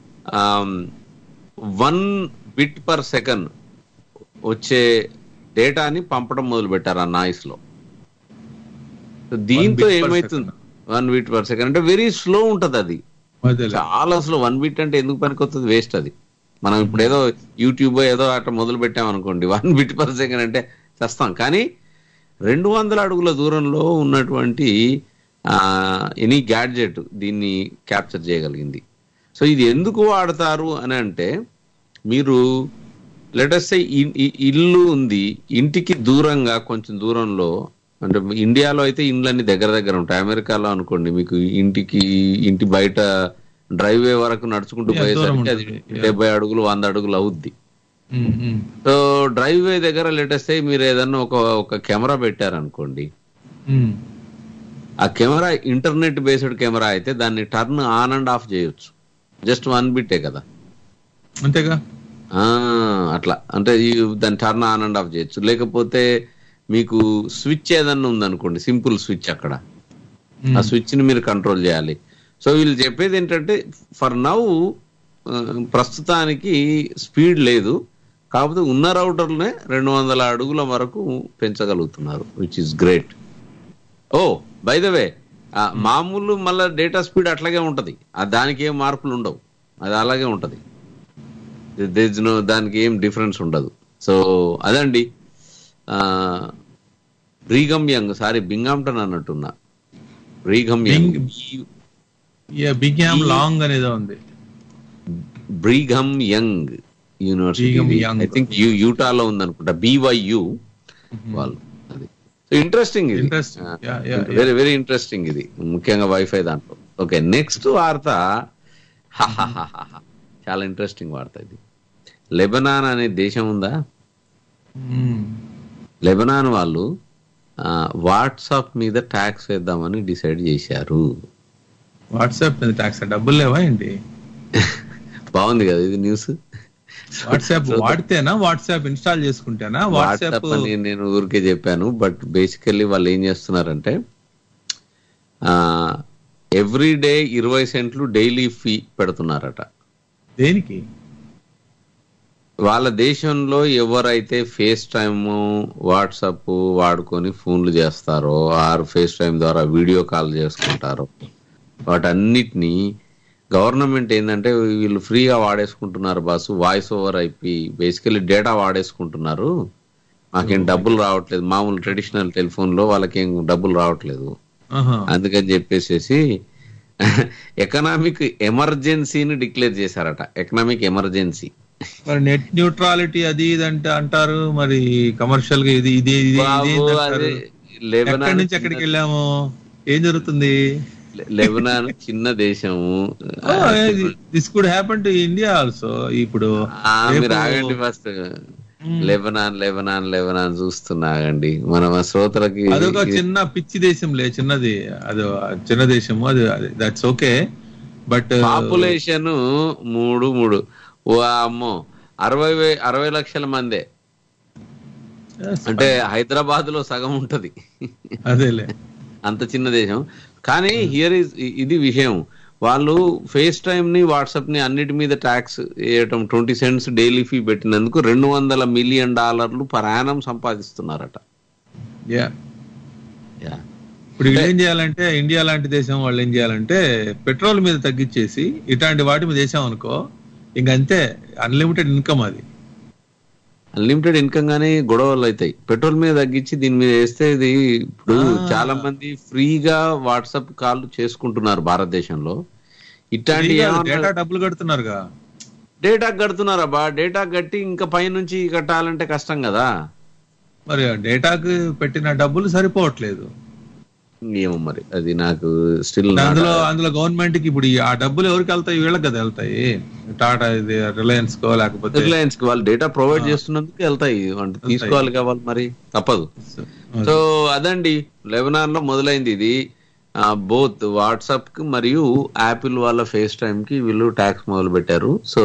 వన్ బిట్ పర్ సెకండ్ వచ్చే డేటాని పంపడం మొదలు పెట్టారు ఆ నాయిస్ లో So దీంతో bit per ఏమైతుంది వన్ బిట్ పర్ సెకండ్ అంటే వెరీ స్లో ఉంటది అది మధ్యలో చాలా స్లో వన్ బిట్ అంటే ఎందుకు పనికొస్తుంది వేస్ట్ అది మనం ఇప్పుడు ఏదో యూట్యూబ్ ఏదో అట్లా మొదలు పెట్టాం అనుకోండి వన్ బిట్ పర్ సెకండ్ అంటే చేస్తాం కానీ రెండు వందల అడుగుల దూరంలో ఉన్నటువంటి ఎనీ గ్యాడ్జెట్ దీన్ని క్యాప్చర్ చేయగలిగింది సో ఇది ఎందుకు వాడతారు అని అంటే మీరు లెటెస్ట్ ఇల్లు ఉంది ఇంటికి దూరంగా కొంచెం దూరంలో అంటే ఇండియాలో అయితే ఇండ్లన్నీ దగ్గర దగ్గర ఉంటాయి అమెరికాలో అనుకోండి మీకు ఇంటికి ఇంటి బయట డ్రైవే వరకు నడుచుకుంటూ Yeah, దూరం పోయేసరికి అది ఉంటుంది. Yeah. డెబ్బై అడుగులు వంద అడుగులు అవుద్ది ఉమ్, ఉమ్, సో డ్రైవ్ వే దగ్గర లేటెస్ట్ మీరు ఏదన్నా ఒక ఒక కెమెరా పెట్టారనుకోండి ఉమ్, ఆ కెమెరా ఇంటర్నెట్ బేస్డ్ కెమెరా అయితే దాన్ని టర్న్ ఆన్ అండ్ ఆఫ్ చేయొచ్చు జస్ట్ వన్ బిట్టే కదా అంతేగా ఆ, అట్లా అంటే ఈ దాన్ని టర్న్ ఆన్ అండ్ ఆఫ్ చేయొచ్చు లేకపోతే మీకు స్విచ్ ఏదన్నా ఉందనుకోండి సింపుల్ స్విచ్ అక్కడ ఉమ్, ఆ స్విచ్ ని మీరు కంట్రోల్ చేయాలి సో వీళ్ళు చెప్పేది ఏంటంటే ఫర్ నౌ ప్రస్తుతానికి స్పీడ్ లేదు కాకపోతే ఉన్న రౌటర్నే రెండు వందల అడుగుల వరకు పెంచగలుగుతున్నారు which is great oh by the way మామూలు మళ్ళీ డేటా స్పీడ్ అట్లాగే ఉంటది ఆ దానికి ఏం మార్పులు ఉండవు అది అలాగే ఉంటది దిస్ నో దానికి ఏం డిఫరెన్స్ ఉండదు సో అదండి బ్రీగమ్ యంగ్ సారీ బింగాంటన్ అన్నట్టున్నా బ్రీగమ్ యంగ్ బిగ్ యామ్ లాంగ్ అనేదో ఉంది Brigham Young University Brigham Young. I think యూ యూటాలో ఉందనుకుంటా బీవైయు వాళ్ళు అది ఇంట్రెస్టింగ్ ఇది Interesting. Yeah, yeah, yeah. Very very interesting ఇది ముఖ్యంగా వైఫై దాంట్లో ఓకే నెక్స్ట్ వార్త హాహాహాహా. చాలా ఇంట్రెస్టింగ్ వార్త ఇది లెబనాన్ అనే దేశం ఉందా మ్మ్. లెబనాన్ వాళ్ళు ఆ, వాట్సాప్ మీద ట్యాక్స్ వేద్దామని డిసైడ్ చేశారు వాట్సాప్ మీద ట్యాక్స్ డబ్బులు లేవా ఏంటి బాగుంది కదా ఇది న్యూస్ వాట్సాప్ వాడితేనా వాట్సాప్ ఇన్స్టాల్ చేసుకుంటేనా వాట్సాప్ వాట్సాప్ అని నేను ఊరికే చెప్పాను బట్ బేసికల్లీ వాళ్ళు ఏం చేస్తున్నారంటే ఎవ్రీ డే ఇరవై సెంట్లు డైలీ ఫీ పెడుతున్నారట దేనికి వాళ్ళ దేశంలో ఎవరైతే ఫేస్ టైమ్ వాట్సాప్ వాడుకొని ఫోన్లు చేస్తారో ఆర్ ఫేస్ టైం ద్వారా వీడియో కాల్ చేసుకుంటారో వాటన్నిటిని గవర్నమెంట్ ఏంటంటే వీళ్ళు ఫ్రీగా వాడేసుకుంటున్నారు boss voice over IP basically data వాడేసుకుంటున్నారు మాకేం డబ్బులు రావట్లేదు మామూలు ట్రెడిషనల్ టెలిఫోన్ లో వాళ్ళకేం డబ్బులు రావట్లేదు ఆహా. అందుకని చెప్పేసేసి ఎకనామిక్ ఎమర్జెన్సీని డిక్లేర్ చేశారట ఎకనామిక్ ఎమర్జెన్సీ మరి నెట్ న్యూట్రాలిటీ అది ఇది అంటే అంటారు మరి కమర్షియల్ గా ఇది ఇది ఇది ఇది బాబు, ఏంటి అంటారు? అది లెబనాన్ ఎక్కడి నుంచి ఎక్కడికి వెళ్ళాము ఏం జరుగుతుంది లెబనాన్ చిన్న దేశము this could happen to India also ఇప్పుడు ఆ, మీరు రేపు- ఆగండి ఫస్ట్ లెబనాన్ లెబనాన్ లెబనాన్ చూస్తున్నాగండి మనం ఆ శ్రోతలకి అదొక చిన్న పిచ్చి దేశంలే చిన్నది అది చిన్న దేశము అది దట్స్ ఓకే బట్ పాపులేషన్ మూడు మూడు ఓ అమ్మో అరవై వే- అరవై లక్షల మందే అంటే హైదరాబాద్ లో సగం ఉంటది అదేలే అంత చిన్న దేశం కానీ హియర్ ఇస్ ఇది విషయం వాళ్ళు ఫేస్ టైమ్ ని వాట్సాప్ ని అన్నిటి మీద ట్యాక్స్ వేయటం ట్వంటీ సెంట్స్ డైలీ ఫీ పెట్టినందుకు రెండు వందల మిలియన్ డాలర్లు పరాయణం సంపాదిస్తున్నారట యా Yeah. ఇప్పుడు వీళ్ళు ఏం చేయాలంటే ఇండియా లాంటి దేశం వాళ్ళు ఏం చేయాలంటే పెట్రోల్ మీద తగ్గించేసి ఇట్లాంటి వాటి మీద వేసాం అనుకో ఇంకంతే అన్లిమిటెడ్ ఇన్కమ్ అది అన్లిమిటెడ్ ఇన్కమ్ గానీ గొడవలు అవుతాయి పెట్రోల్ మీద తగ్గించి దీని మీద వేస్తే ఇది ఇప్పుడు చాలా మంది ఫ్రీగా వాట్సాప్ కాల్ చేసుకుంటున్నారు భారతదేశంలో ఇట్లాంటి డేటా డబ్బులు కడుతున్నారుగా డేటా కడుతున్నారా బా డేటా కట్టి ఇంకా పైనుంచి కట్టాలంటే కష్టం కదా మరి డేటాకు పెట్టిన డబ్బులు సరిపోవట్లేదు ఏమో మరి అది నాకు స్టిల్ అందులో అందులో గవర్నమెంట్ కి ఇప్పుడు ఈ ఆ డబ్బులు ఎవరికి వెళ్తాయి వీళ్ళకి కదా వెళ్తాయి టాటా ఇది రిలయన్స్ కో లేకపోతే రిలయన్స్ కి వాళ్ళు డేటా ప్రొవైడ్ చేస్తున్నందుకు వెళ్తాయి అంటే తీసుకోవాలి కావాలి మరి తప్పదు సో అదండి లెబనాన్ లో మొదలైంది ఇది బోత్ వాట్సాప్ కి మరియు యాపిల్ వాళ్ళ ఫేస్ టైం కి వీళ్ళు ట్యాక్స్ మొదలు పెట్టారు సో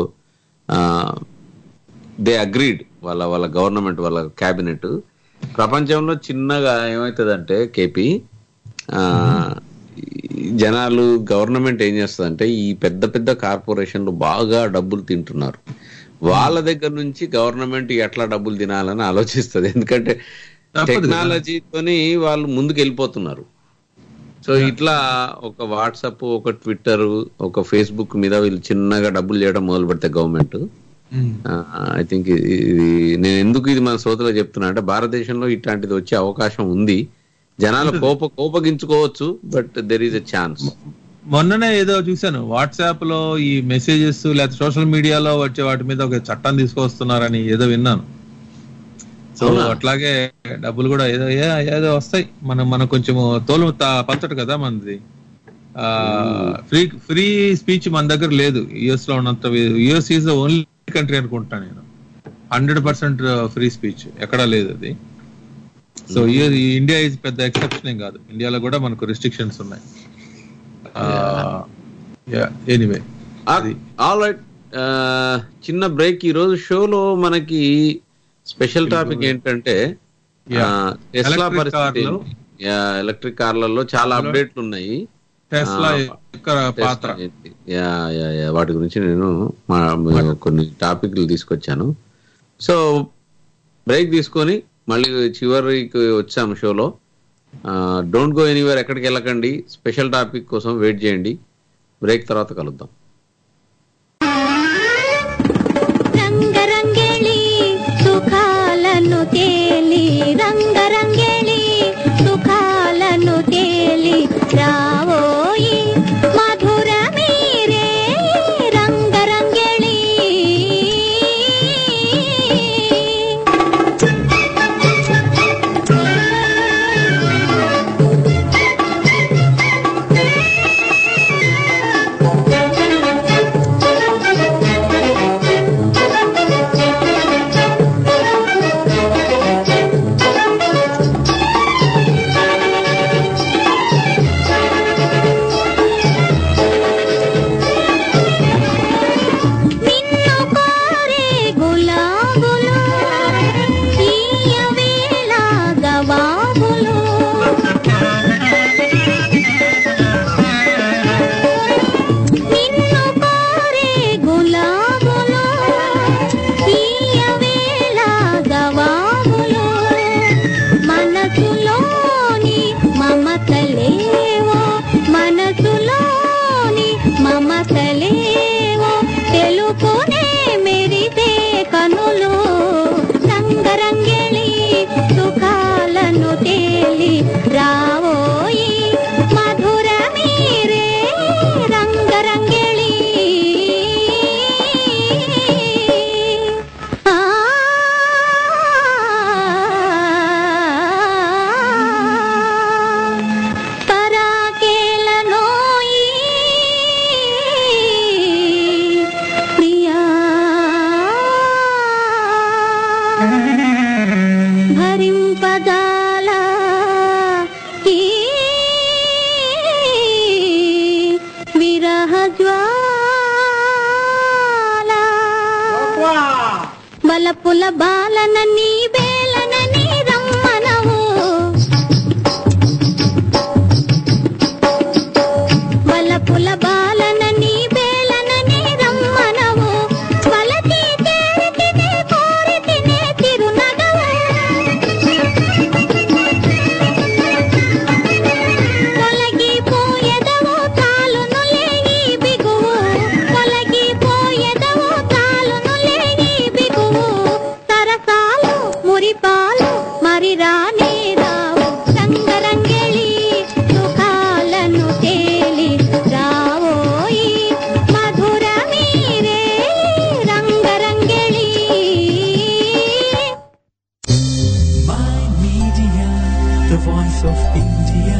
దే అగ్రీడ్ వాళ్ళ వాళ్ళ గవర్నమెంట్ వాళ్ళ క్యాబినెట్ ప్రపంచంలో చిన్నగా ఏమవుతుందంటే కేపీ ఆ, ఈ జనాలు గవర్నమెంట్ ఏం చేస్తుందంటే ఈ పెద్ద పెద్ద కార్పొరేషన్లు బాగా డబ్బులు తింటున్నారు వాళ్ళ దగ్గర నుంచి గవర్నమెంట్ ఎట్లా డబ్బులు తినాలని ఆలోచిస్తుంది ఎందుకంటే తప్పదు కదా. టెక్నాలజీతోని వాళ్ళు ముందుకు వెళ్ళిపోతున్నారు సో ఇట్లా ఒక వాట్సాప్ ఒక ట్విట్టర్ ఒక ఫేస్బుక్ మీద వీళ్ళు చిన్నగా డబ్బులు చేయడం మొదలు పెడితే గవర్నమెంట్ ఐ థింక్ ఇది నేను ఎందుకు ఇది మన శ్రోతలు చెప్తున్నా అంటే భారతదేశంలో ఇట్లాంటిది వచ్చే అవకాశం ఉంది జనాలు కోప కోపగించుకోవచ్చు but there is a chance మొన్ననే ఏదో చూశాను వాట్సాప్ లో ఈ మెసేజెస్ లేదా సోషల్ మీడియాలో వచ్చే వాటి మీద ఒక చట్టం తీసుకొస్తున్నారని ఏదో విన్నాను సో అవునా? అట్లాగే డబ్బులు కూడా ఏదో ఏ- ఏదో వస్తాయి మనం మనం కొంచెం తోలు త- పలచట కదా మనది ఫ్రీ ఫ్రీ స్పీచ్ మన దగ్గర లేదు యుఎస్ లో ఉన్నంత US is the only country అనుకుంటాను నేను హండ్రెడ్ పర్సెంట్ ఫ్రీ స్పీచ్ ఎక్కడా లేదు అది సో ఇండియా ఈజ్ పెద్ద ఎక్సెప్షన్ ఏం కాదు ఇండియాలో కూడా మనకు రిస్ట్రిక్షన్స్ ఉన్నాయి ఎనీవే ఆల్ రైట్ చిన్న బ్రేక్ ఈ రోజు షోలో మనకి స్పెషల్ టాపిక్ ఏంటంటే Yeah. టెస్లా Electric పరిస్థితి కార్లు. ఎలక్ట్రిక్ కార్లలో చాలా అప్డేట్లు ఉన్నాయి టెస్లా ఆ, యొక్క పాత్ర Tesla ఏంటి? యా యా యా వాటి గురించి నేను మా- కొన్ని టాపిక్లు తీసుకొచ్చాను సో బ్రేక్ తీసుకొని మళ్ళీ చివరికి వచ్చాము షోలో డోంట్ గో ఎనీవేర్ ఎక్కడికి వెళ్ళకండి స్పెషల్ టాపిక్ కోసం వెయిట్ చేయండి బ్రేక్ తర్వాత కలుద్దాం రంగరంగేళి సుఖాలను తేలి రంగరంగేళి సుఖాలను తేలి రావోయి మధుర మీరే రంగరంగేళి వలపుల బాలనని బేలనని రమ్మనవు వలపుల బాలనని బేలనని రమ్మనవు వలచి చేరితినే కోరితినే తిరునగవు తొలగిపోయెదవు తాలునులే ఈ బిగువు తొలగిపోయెదవు తాలునులే ఈ బిగువు సరసాలు మురిపాలు మరి రానే రావు రంగరంగెళి సుఖాలను తేలి రావోయి మధుర మీరే రంగరంగెళి My media, the voice of India.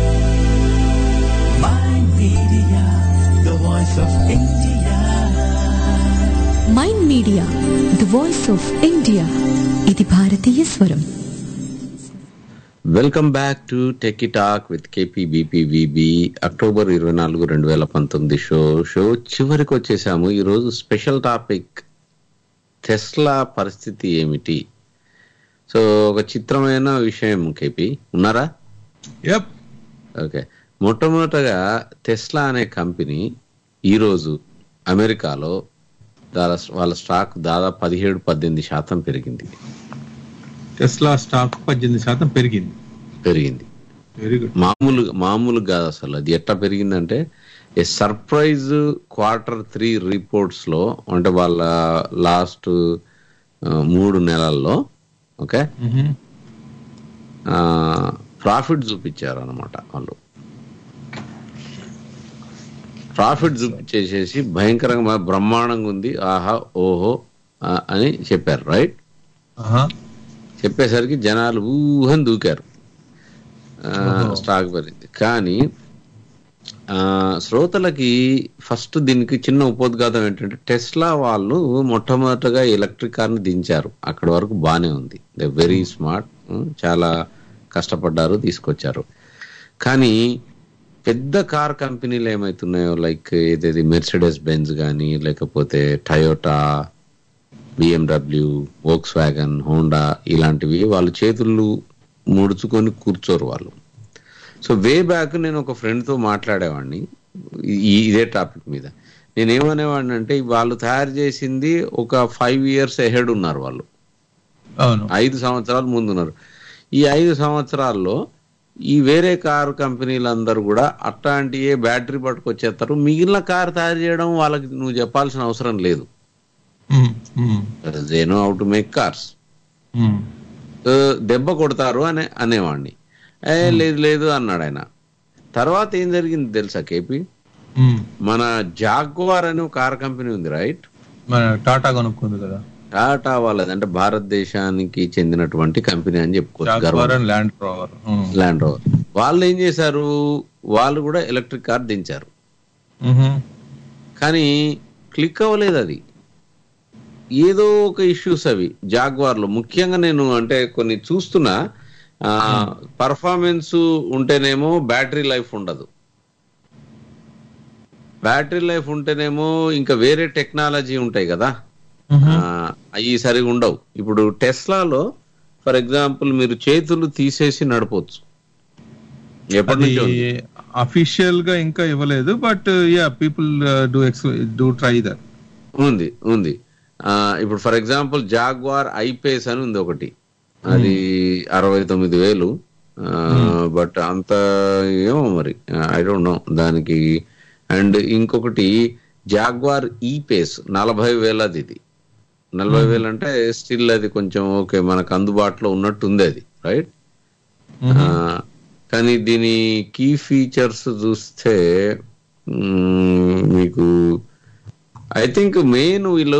My media, the voice of India. Mind media the voice of India ఇది భారతీయ స్వరం welcome back to tech talk with KPBPVB October ఇరవై నాలుగు రెండు వేల పంతొమ్మిది షో షో చివరికి వచ్చేసాము ఈరోజు స్పెషల్ టాపిక్ టెస్లా పరిస్థితి ఏమిటి సో ఒక చిత్రమైన విషయం కేపీ ఉన్నారా యప్ ఓకే మొట్టమొదటగా టెస్లా అనే కంపెనీ ఈరోజు అమెరికాలో దాని వాళ్ళ స్టాక్ దాదాపు పదిహేడు పద్దెనిమిది శాతం పెరిగింది టెస్లా స్టాక్ పద్దెనిమిది శాతం పెరిగింది పెరిగింది వెరీ గుడ్ మామూలు మామూలు కాదు అసలు అది ఎట్లా పెరిగిందంటే a surprise quarter three reports లో అంటే వాళ్ళ లాస్ట్ మూడు నెలల్లో ఓకే ప్రాఫిట్ చూపించారు అనమాట వాళ్ళు ప్రాఫిట్ చూపించేసేసి భయంకరంగా బ్రహ్మాండంగా ఉంది ఆహా ఓహో ఆ, అని చెప్పారు రైట్ చెప్పేసరికి జనాలు ఊహని దూకారు ఆ, ఓహో. స్టాక్ పెరిగింది కానీ ఆ, శ్రోతలకి ఫస్ట్ దీనికి చిన్న ఉపోద్ఘాతం ఏంటంటే టెస్లా వాళ్ళు మొట్టమొదటగా ఎలక్ట్రిక్ కార్ని దించారు అక్కడ వరకు బానే ఉంది దే వెరీ స్మార్ట్ చాలా కష్టపడ్డారు తీసుకొచ్చారు కానీ పెద్ద కార్ కంపెనీలు ఏమైతున్నాయో లైక్ ఏదేది మెర్సిడెస్ బెంజ్ కానీ లేకపోతే Toyota BMW Volkswagen Honda ఇలాంటివి వాళ్ళు చేతులు ముడుచుకొని కూర్చోరు వాళ్ళు సో వే బ్యాక్ నేను ఒక ఫ్రెండ్ తో మాట్లాడేవాడిని ఈ- ఇదే టాపిక్ మీద నేను ఏమనేవాడిని అంటే వాళ్ళు తయారు చేసింది ఒక ఫైవ్ ఇయర్స్ ఎహెడ్ ఉన్నారు వాళ్ళు అవును ఐదు సంవత్సరాలు ముందున్నారు ఈ ఐదు సంవత్సరాల్లో ఈ వేరే కారు కంపెనీలందరూ కూడా అట్లాంటియే బ్యాటరీ పట్టుకొచ్చేస్తారు మిగిలిన కారు తయారు చేయడం వాళ్ళకి నువ్వు చెప్పాల్సిన అవసరం లేదు they know how to make cars దెబ్బ కొడతారు అనే అనేవాడిని ఏ లేదు లేదు అన్నాడు ఆయన తర్వాత ఏం జరిగింది తెలుసా కేపీ మన జాగ్వార్ అనే ఒక కార్ కంపెనీ ఉంది రైట్ మన టాటా కొనుక్కుంది కదా టాటా వాళ్ళది అంటే భారతదేశానికి చెందినటువంటి కంపెనీ అని చెప్పుకోవచ్చు జాగ్వార్ గర్వం and Land Rover Land Rover వాళ్ళు ఏం చేశారు వాళ్ళు కూడా ఎలక్ట్రిక్ కార్ దించారు కానీ క్లిక్ అవ్వలేదు అది ఏదో ఒక ఇష్యూస్ అవి జాగ్వార్ లో ముఖ్యంగా నేను అంటే కొన్ని చూస్తున్నా పర్ఫార్మెన్స్ ఉంటేనేమో బ్యాటరీ లైఫ్ ఉండదు బ్యాటరీ లైఫ్ ఉంటేనేమో ఇంకా వేరే టెక్నాలజీ ఉంటాయి కదా అవి సరిగా ఉండవు ఇప్పుడు టెస్లాలో ఫర్ ఎగ్జాంపుల్ మీరు చేతులు తీసేసి నడపొచ్చు ఎప్పటి అది నుంచి ఉంది? అఫీషియల్ గా ఇంకా ఇవ్వలేదు but ya people do do try that ఉంది ఉంది ఆ, ఇప్పుడు ఫర్ ఎగ్జాంపుల్ జాగ్వార్ ఐపేస్ అని ఉంది ఒకటి అది అరవై తొమ్మిది వేలు బట్ అంత ఏమో మరి ఐ డోంట్ నో దానికి అండ్ ఇంకొకటి జాగ్వార్ ఈ పేస్ నలభై వేలది ఇది నలభై వేలు అంటే స్టిల్ అది కొంచెం ఓకే మనకు అందుబాటులో ఉన్నట్టు ఉంది అది రైట్ కానీ దీని కీ ఫీచర్స్ చూస్తే మ్మ్, మీకు ఐ థింక్ మెయిన్ వీళ్ళు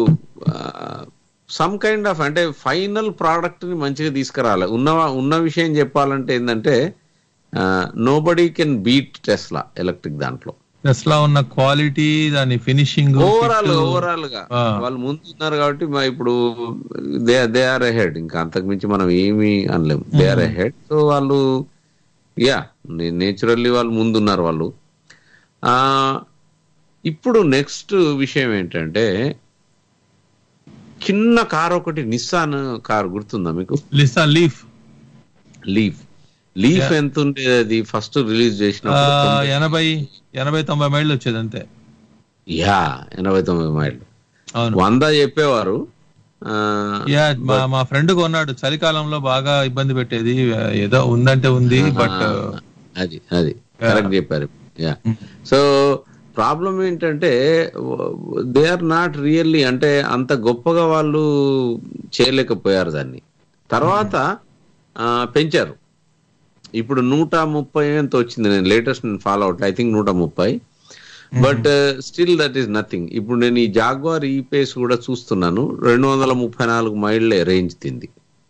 సమ్ కైండ్ ఆఫ్ అంటే ఫైనల్ ప్రోడక్ట్ ని మంచిగా తీసుకురావాలి ఉన్న ఉన్న విషయం చెప్పాలంటే ఏంటంటే nobody can beat Tesla electric దాంట్లో టెస్లా ఉన్న క్వాలిటీ దాని ఫినిషింగ్ ఓవరాల్ ఓవరాల్ గా ఆ. వాళ్ళు ముందు ఉన్నారు కాబట్టి మా ఇప్పుడు దే దే ఆర్ అహెడ్ ఇంకా అంతకు మించి మనం ఏమీ అనలేము దే ఆర్ అహెడ్ సో వాళ్ళు యా నేచురల్లీ వాళ్ళు ముందున్నారు వాళ్ళు ఆ ఇప్పుడు నెక్స్ట్ విషయం ఏంటంటే చిన్న కార్ ఒకటి నిస్సాన్ కార్ గుర్తుందా మీకు లిసా లీఫ్ లీఫ్ లీఫ్ Yeah. ఎంత ఉండేది అది ఫస్ట్ రిలీజ్ ఆ, చేసినప్పుడు తొంభై- ఎనభై ఎనభై తొంభై మైళ్ళు వచ్చేది అంతే యా ఎనభై తొమ్మిది మైళ్ళు అవును వంద చెప్పేవారు ఆ, యా మా మా ఫ్రెండ్ కొన్నాడు చలికాలంలో బాగా ఇబ్బంది పెట్టేది ఏదో ఉందంటే ఉంది బట్ ఆ, అది అది కరెక్ట్ చెప్పారు యా సో ప్రాబ్లం ఏంటంటే దే ఆర్ నాట్ రియల్లీ అంటే అంత గొప్పగా వాళ్ళు చేయలేకపోయారు దాన్ని తర్వాత ఆ, పెంచారు ఇప్పుడు నూట ముప్పై ఎంత వచ్చింది నేను లేటెస్ట్ నేను ఫాలో అవుట్ ఐ థింక్ నూట ముప్పై but still that is nothing ఇప్పుడు నేను ఈ జాగ్వార్ ఈ పేస్ కూడా చూస్తున్నాను రెండు వందల ముప్పై నాలుగు మైళ్ళే రేంజ్ తింది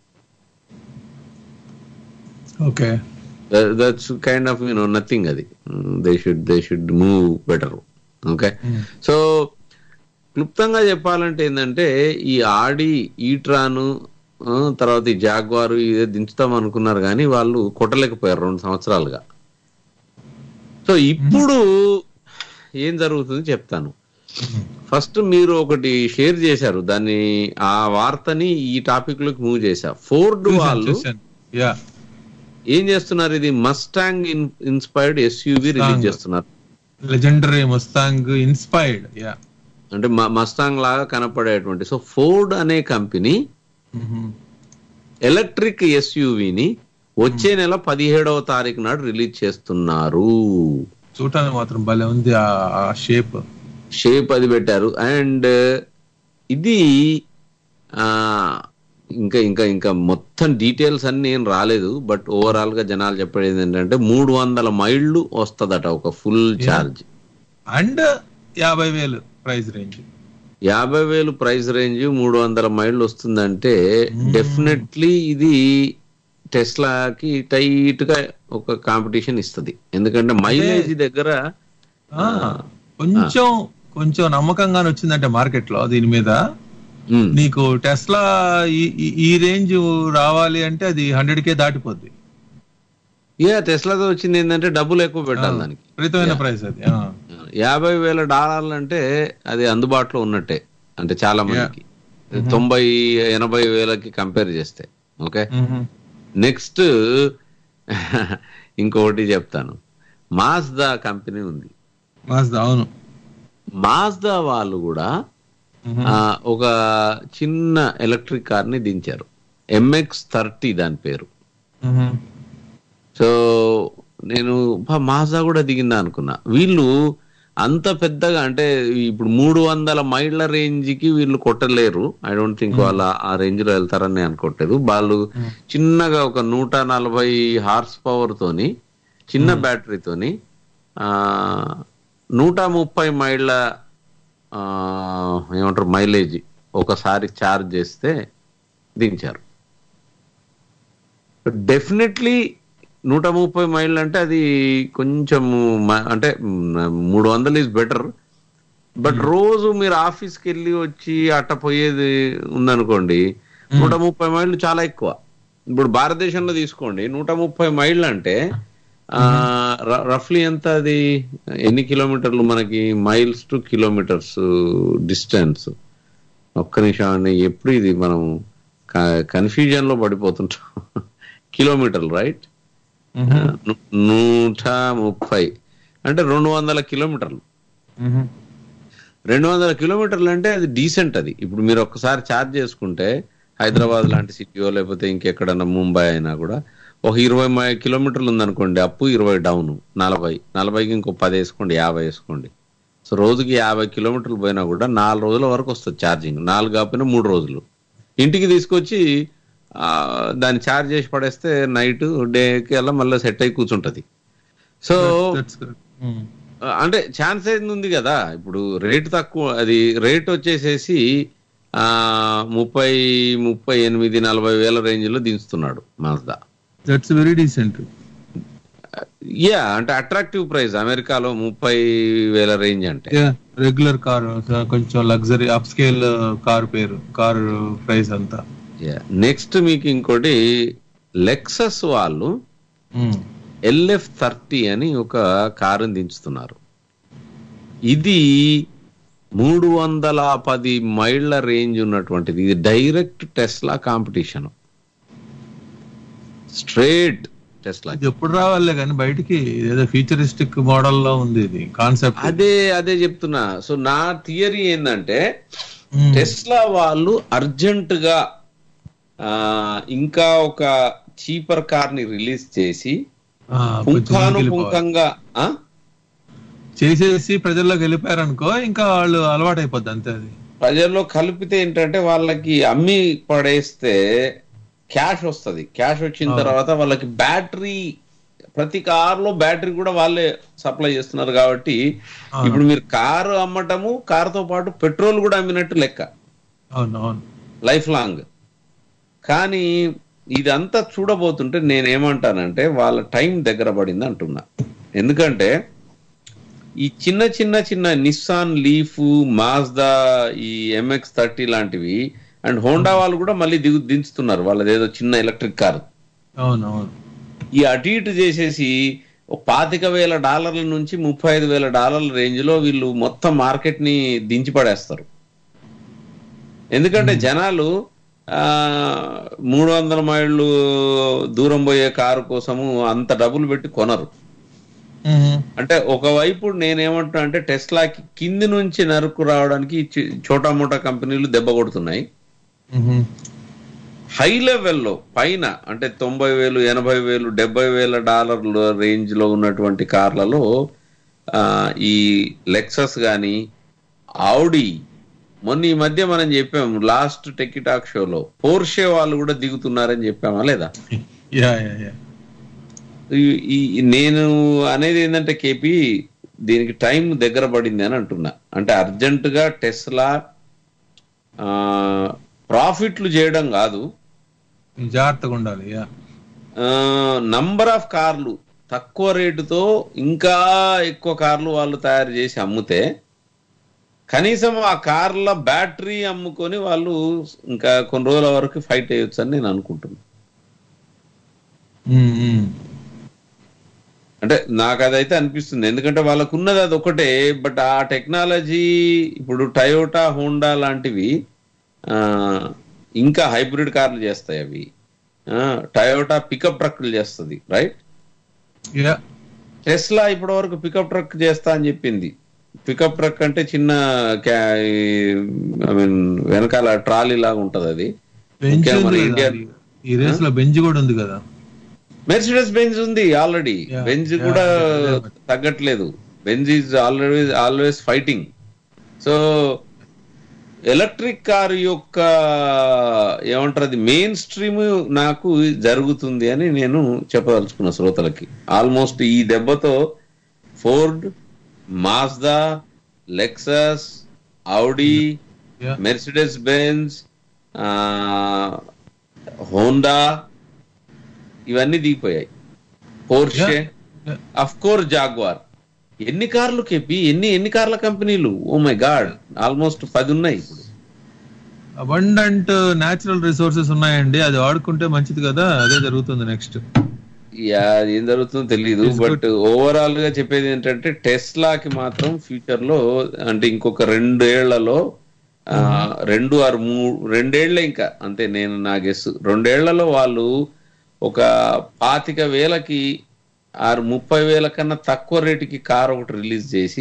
okay that's kind of you know nothing అది they should they should move better okay so క్లుప్తంగా చెప్పాలంటే ఏంటంటే ఈ ఆడి ఈట్రాను ఆ, తర్వాత ఈ జాగ్వారు ఇదే దించుతాం అనుకున్నారు కానీ వాళ్ళు కొట్టలేకపోయారు రెండు సంవత్సరాలుగా సో ఇప్పుడు ఏం జరుగుతుంది చెప్తాను ఫస్ట్ మీరు ఒకటి షేర్ చేశారు దాన్ని ఆ వార్తని ఈ టాపిక్ లోకి మూవ్ చేశా ఫోర్డ్ వాళ్ళు యా ఏం చేస్తున్నారు ఇది Mustang inspired SUV release Mustang. చేస్తున్నారు లెజెండరీ ముస్తాంగ్ ఇన్స్పైర్డ్ యా అంటే మస్టాంగ్ లాగా కనపడేటువంటి సో ఫోర్డ్ అనే కంపెనీ ఎలక్ట్రిక్ ఎస్యూవిని వచ్చే నెల పదిహేడవ తారీఖు నాడు రిలీజ్ చేస్తున్నారు చూడటానికి మాత్రం భలే ఉంది ఆ- ఆ షేప్ షేప్ అది పెట్టారు అండ్ ఇది ఆ ఇంకా ఇంకా ఇంకా మొత్తం డీటెయిల్స్ అన్ని ఏం రాలేదు బట్ ఓవరాల్ గా జనాలు చెప్పేది ఏంటంటే మూడు వందల మైళ్ళు వస్తదట ఒక ఫుల్ ఛార్జ్ అండ్ యాభై వేలు ప్రైస్ రేంజ్ యాభై వేలు ప్రైస్ రేంజ్ మూడు వందల మైళ్ళు వస్తుందంటే డెఫినెట్లీ ఇది టెస్లాకి టైట్ గా ఒక కాంపిటీషన్ ఇస్తది ఎందుకంటే మైలేజ్ దగ్గర కొంచెం కొంచెం నమ్మకంగానే వచ్చిందంటే మార్కెట్ లో దీని మీద ఉమ్, నీకు టెస్లా ఈ- ఈ- ఈ రేంజ్ రావాలి అంటే అది హండ్రెడ్ కే దాటిపోద్ది యా టెస్లాతో వచ్చింది ఏంటంటే డబ్బులు ఎక్కువ పెట్టాలి దానికి విపరీతమైన ప్రైస్ అది ఆ. యాభై వేల డాలర్లు అంటే అది అందుబాటులో ఉన్నట్టే అంటే చాలా మందికి తొంభై ఎనభై వేలకి కంపేర్ చేస్తే ఓకే మ్మ్. నెక్స్ట్ ఇంకొకటి చెప్తాను మాజ్దా కంపెనీ ఉంది మాస్దా అవును మాజ్దా వాళ్ళు కూడా ఆ, ఒక చిన్న ఎలక్ట్రిక్ కార్ ని దించారు ఎంఎక్స్ థర్టీ దాని పేరు మ్మ్. సో నేను బా, మాజా కూడా దిగిందా అనుకున్నా వీళ్ళు అంత పెద్దగా అంటే ఇప్పుడు మూడు వందల మైళ్ళ రేంజ్ కి వీళ్ళు కొట్టలేరు ఐ డోంట్ థింక్ వాళ్ళ ఆ రేంజ్ లో వెళ్తారని నేను అనుకోవట్లేదు వాళ్ళు చిన్నగా ఒక నూట నలభై హార్స్ పవర్ తోని చిన్న బ్యాటరీతోని ఆ నూట ముప్పై మైళ్ళ ఆ, ఏమంటారు మైలేజ్ ఒకసారి ఛార్జ్ చేస్తే దించారు డెఫినెట్లీ నూట ముప్పై మైళ్ళు అంటే అది కొంచెం అంటే మ్, మూడు వందలు ఈజ్ బెటర్ బట్ రోజు మీరు ఆఫీస్కి వెళ్ళి వచ్చి అట్ట పోయేది ఉందనుకోండి నూట ముప్పై మైళ్ళు చాలా ఎక్కువ ఇప్పుడు భారతదేశంలో తీసుకోండి నూట ముప్పై మైళ్ళు అంటే రఫ్లీ ఎంత అది ఎన్ని కిలోమీటర్లు మనకి మైల్స్ టు కిలోమీటర్స్ డిస్టెన్స్ ఒక్క నిమిషం అండి ఎప్పుడు ఇది మనం కన్ఫ్యూజన్ లో పడిపోతుంటాం కిలోమీటర్లు రైట్ ను- నూట ముప్పై అంటే రెండు వందల కిలోమీటర్లు మ్మ్. రెండు వందల కిలోమీటర్లు అంటే అది డీసెంట్ అది ఇప్పుడు మీరు ఒక్కసారి ఛార్జ్ చేసుకుంటే హైదరాబాద్ లాంటి సిటీయో లేకపోతే ఇంకెక్కడన్నా ముంబై అయినా కూడా ఒక ఇరవై మై కిలోమీటర్లు ఉందనుకోండి అప్పు ఇరవై డౌన్ నలభై నలభైకి ఇంకో పది వేసుకోండి యాభై వేసుకోండి సో రోజుకి యాభై కిలోమీటర్లు పోయినా కూడా నాలుగు రోజుల వరకు వస్తుంది ఛార్జింగ్ నాలుగు కాకపోయినా మూడు రోజులు ఇంటికి తీసుకొచ్చి ఆ, దాన్ని ఛార్జ్ చేసి పడేస్తే నైట్ డేకి అలా మళ్ళీ సెట్ అయి కూర్చుంటది సో That's correct. మ్మ్. అంటే ఛాన్స్ ఏంది ఉంది కదా ఇప్పుడు రేట్ తక్కువ అది రేట్ వచ్చేసేసి ఆ ముప్పై ముప్పై ఎనిమిది నలభై వేల రేంజ్ లో దించుతున్నాడు Mazda that's very decent ya అంటే అట్రాక్టివ్ ప్రైస్ అమెరికాలో ముప్పై వేల రేంజ్ అంటే రెగ్యులర్ కార్ కొంచెం లగ్జరీ అప్ స్కేల్ కార్ పేరు కార్ ప్రైస్ అంతా నెక్స్ట్ మీకు ఇంకోటి లెక్సస్ వాళ్ళు మ్మ్. ఎల్ఎఫ్ థర్టీ అని ఒక కారుని దించుతున్నారు ఇది మూడు వందల పది మైళ్ళ రేంజ్ ఉన్నటువంటిది ఇది direct Tesla competition straight Tesla ఇది ఎప్పుడు రావాలే కానీ బయటికి ఏదో ఫ్యూచరిస్టిక్ మోడల్లో ఉంది ఇది కాన్సెప్ట్ అదే అదే చెప్తున్నా సో నా థియరీ ఏంటంటే టెస్లా వాళ్ళు అర్జెంట్ గా ఆ, ఇంకా ఒక చీపర్ కార్ ని రిలీజ్ చేసి పుంఖానుపుంఖంగా ఆ? చేసేసి ప్రజల్లోకి వెళ్ళిపోయారు అనుకో ఇంకా వాళ్ళు అలవాటు అయిపోద్ది అంతే అది ప్రజల్లో కలిపితే ఏంటంటే వాళ్ళకి అమ్మి పడేస్తే క్యాష్ వస్తది క్యాష్ వచ్చిన తర్వాత వాళ్ళకి బ్యాటరీ ప్రతి కారులో బ్యాటరీ కూడా వాళ్ళే సప్లై చేస్తున్నారు కాబట్టి ఇప్పుడు మీరు కారు అమ్మటము కారుతో పాటు పెట్రోల్ కూడా అమ్మినట్టు లెక్క అవును అవును లైఫ్ లాంగ్ కానీ ఇదంతా చూడబోతుంటే నేనేమంటానంటే వాళ్ళ టైం దగ్గర పడింది అంటున్నా ఎందుకంటే ఈ చిన్న చిన్న చిన్న నిస్సాన్ లీఫ్ మాజ్దా ఈ ఎంఎక్స్ థర్టీ లాంటివి అండ్ హోండా వాళ్ళు కూడా మళ్ళీ దిగు దించుతున్నారు వాళ్ళది ఏదో చిన్న ఎలక్ట్రిక్ కార్ అవును అవును ఈ అటు ఇటు చేసేసి ఒక పాతిక వేల డాలర్ల నుంచి ముప్పై ఐదు వేల డాలర్ల రేంజ్ లో వీళ్ళు మొత్తం మార్కెట్ ని దించి పడేస్తారు ఎందుకంటే జనాలు ఆ మూడు వందల మైళ్ళు దూరం పోయే కారు కోసము అంత డబ్బులు పెట్టి కొనరు అంటే ఒకవైపు నేనేమంటున్నా అంటే టెస్లాకి కింది నుంచి నరుకు రావడానికి ఈ చి- చోటా మోటా కంపెనీలు దెబ్బ కొడుతున్నాయి హై లెవెల్లో పైన అంటే తొంభై వేలు ఎనభై వేలు డెబ్బై వేల డాలర్ల రేంజ్ లో ఉన్నటువంటి కార్లలో ఆ, ఈ లెక్సస్ గాని ఆడి మొన్న ఈ మధ్య మనం చెప్పాం లాస్ట్ టెక్కిటాక్ షోలో పోర్షే వాళ్ళు కూడా దిగుతున్నారని చెప్పామా లేదా యా యా యా ఈ- ఈ నేను అనేది ఏంటంటే కేపీ దీనికి టైం దగ్గర పడింది అని అంటున్నా అంటే అర్జెంట్ గా టెస్లా ప్రాఫిట్లు చేయడం కాదు జాగ్రత్తగా ఉండాలి యా నంబర్ ఆఫ్ కార్లు తక్కువ రేటుతో ఇంకా ఎక్కువ కార్లు వాళ్ళు తయారు చేసి అమ్ముతే కనీసం ఆ కార్ల బ్యాటరీ అమ్ముకొని వాళ్ళు ఇంకా కొన్ని రోజుల వరకు ఫైట్ చేయొచ్చు అని నేను అనుకుంటున్నాను ఉమ్, ఉమ్. అంటే నాకు అదైతే అనిపిస్తుంది ఎందుకంటే వాళ్ళకు ఉన్నది అది ఒకటే బట్ ఆ టెక్నాలజీ ఇప్పుడు టయోటా హోండా లాంటివి ఆ, ఇంకా హైబ్రిడ్ కార్లు చేస్తాయి అవి ఆ, టయోటా పికప్ ట్రక్లు చేస్తుంది రైట్ యా టెస్లా ఇప్పటి వరకు పికప్ ట్రక్ చేస్తా అని చెప్పింది పికప్ ట్రక్ అంటే చిన్న ఐ మీన్ వెనకాల ట్రాలీ లాగా ఉంటది అది బెంజ్ ముఖ్యంగా మన ఉంది కదా ఇండియా అది. ఈ రేస్ లో బెంజ్ కూడా ఉంది కదా మెర్సిడెస్ బెంజ్ ఉంది ఆల్రెడీ Yeah, బెంజ్ yeah, కూడా yeah. తగ్గట్లేదు Benz is already always fighting so electric car యొక్క ఏమంటారు అది మెయిన్ స్ట్రీమ్ నాకు జరుగుతుంది అని నేను చెప్పదలుచుకున్న శ్రోతలకి ఆల్మోస్ట్ ఈ దెబ్బతో Ford Mazda Lexus Audi Yeah. Mercedes Benz Honda ఇవన్నీ దిగిపోయాయి Porsche Yeah. Of course Jaguar ఎన్ని కార్లు కేపి ఎన్ని ఎన్ని కార్ల కంపెనీలు ఓ మై గాడ్ ఆల్మోస్ట్ పది ఉన్నాయి ఇప్పుడు అబండెంట్ న్యాచురల్ రిసోర్సెస్ ఉన్నాయండి అది వాడుకుంటే మంచిది కదా అదే జరుగుతుంది నెక్స్ట్ యా ఏం జరుగుతుందో తెలియదు It's బట్ ఓవరాల్ గా చెప్పేది ఏంటంటే టెస్లాకి మాత్రం ఫ్యూచర్ లో అంటే ఇంకొక రెండేళ్లలో ఆ, రెండు ఆరు మూడు రెండేళ్లే ఇంకా అంతే నేను నా గెస్ రెండేళ్లలో వాళ్ళు ఒక పాతిక వేలకి ఆరు ముప్పై వేల కన్నా తక్కువ రేటుకి కార్ ఒకటి రిలీజ్ చేసి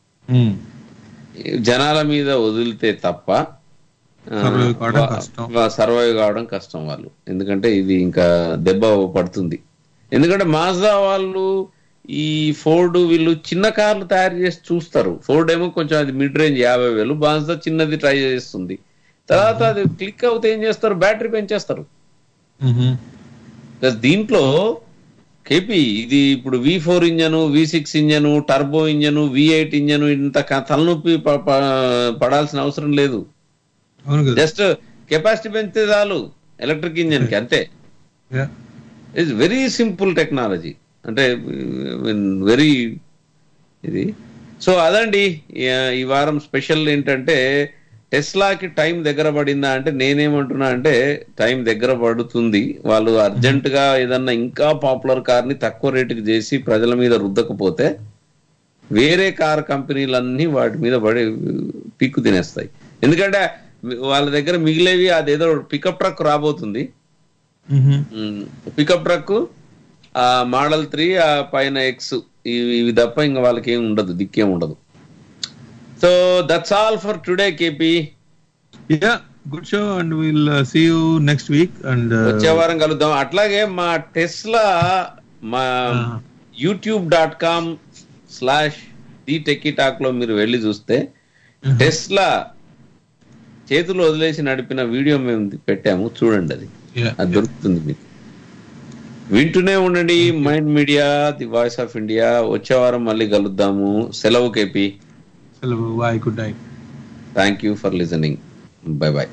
జనాల మీద వదిలితే తప్ప Survive కావడం కష్టం. సర్వైవ్ కావడం కష్టం వాళ్ళు ఎందుకంటే ఇది ఇంకా దెబ్బ పడుతుంది ఎందుకంటే మాజ్దా వాళ్ళు ఈ ఫోర్డ్ వీళ్ళు చిన్న కార్లు తయారు చేసి చూస్తారు ఫోర్డ్ ఏమో కొంచెం అది మిడ్ రేంజ్ యాభై వేలు మాజ్దా చిన్నది ట్రై చేస్తుంది తర్వాత అది క్లిక్ అవుతే ఏం చేస్తారు బ్యాటరీ పెంచేస్తారు ప్లస్ దీంట్లో కేపీ ఇది ఇప్పుడు V four engine V six engine turbo engine V eight engine ఇంత క- తలనొప్పి ప- ప- పడాల్సిన అవసరం లేదు అవును కదా జస్ట్ కెపాసిటీ పెంచితే చాలు ఎలక్ట్రిక్ ఇంజన్ కి అంతే Yeah. It's very simple technology అంటే వెరీ ఇది సో అదండి ఈ- ఈ వారం స్పెషల్ ఏంటంటే టెస్లాకి టైం దగ్గర పడిందా అంటే నేనేమంటున్నా అంటే టైం దగ్గర పడుతుంది వాళ్ళు అర్జెంట్ గా ఏదన్నా ఇంకా పాపులర్ కార్ ని తక్కువ రేటుకి చేసి ప్రజల మీద రుద్దకపోతే వేరే కార్ కంపెనీలన్నీ వాటి మీద పడి పీక్కు తినేస్తాయి ఎందుకంటే వాళ్ళ దగ్గర మిగిలేవి అదేదో పికప్ ట్రక్ రాబోతుంది పికప్ ట్రక్ ఆ మోడల్ త్రీ ఆ పైన ఎక్స్ ఇవి ఇవి తప్ప ఇంకా వాళ్ళకి ఏం ఉండదు దిక్కేం ఉండదు so that's all for today KP ya good show and will see you next week and వచ్చే వారం కలుద్దాం అట్లాగే మా టెస్లా మా YouTube dot com slash the techie talk లో మీరు వెళ్ళి చూస్తే టెస్లా చేతులు వదిలేసి నడిపిన వీడియో మేము పెట్టాము చూడండి అది అది దొరుకుతుంది మీకు వింటూనే ఉండండి mind media the voice of India వచ్చే వారం మళ్ళీ కలుద్దాము సెలవు కేపీ సెలవు bye good night thank you for listening bye bye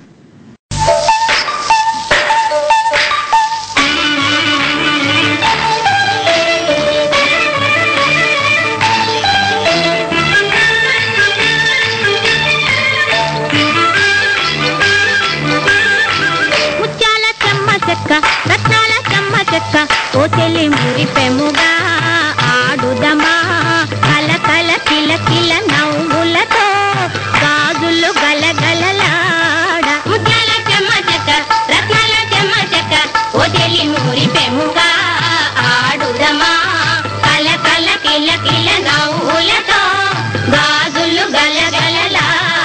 ముత్యాల చెమ్మ చెక్క రత్నాల చెమ్మ చెక్క ఓ చెల్లి మురిపెముగా ఆడుదమా కల కల కిల కిల నవ్వులతో గాజులు గలగలలాడ ముత్యాల చెమ్మ చెక్క రత్నాల చెమ్మ చెక్క ఓ చెల్లి మురిపెముగా ఆడుదమా కల కల కిల కిల నవ్వులతో గాజులు గలగలలాడ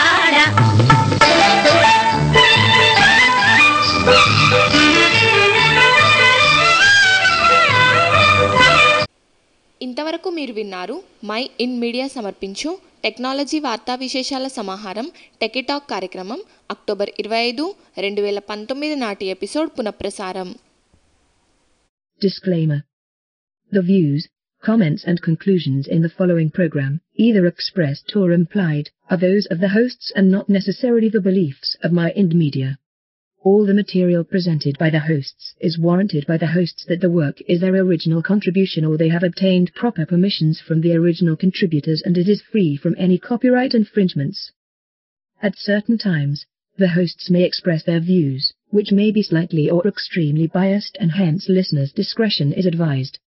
ఇంతవరకు మీరు విన్నారు మై ఇన్ మీడియా సమర్పించు టెక్నాలజీ వార్తా విశేషాల సమాహారం టెకిటాక్ కార్యక్రమం అక్టోబర్ ఇరవై ఐదు రెండు వేల పంతొమ్మిది నాటి ఎపిసోడ్ పునఃప్రసారం Disclaimer. The views, comments and conclusions in the following program, either expressed or implied, are those of the hosts and not necessarily the beliefs of my Ind Media. All the material presented by the hosts is warranted by the hosts that the work is their original contribution or they have obtained proper permissions from the original contributors and it is free from any copyright infringements. At certain times, the hosts may express their views, which may be slightly or extremely biased and hence listeners' discretion is advised.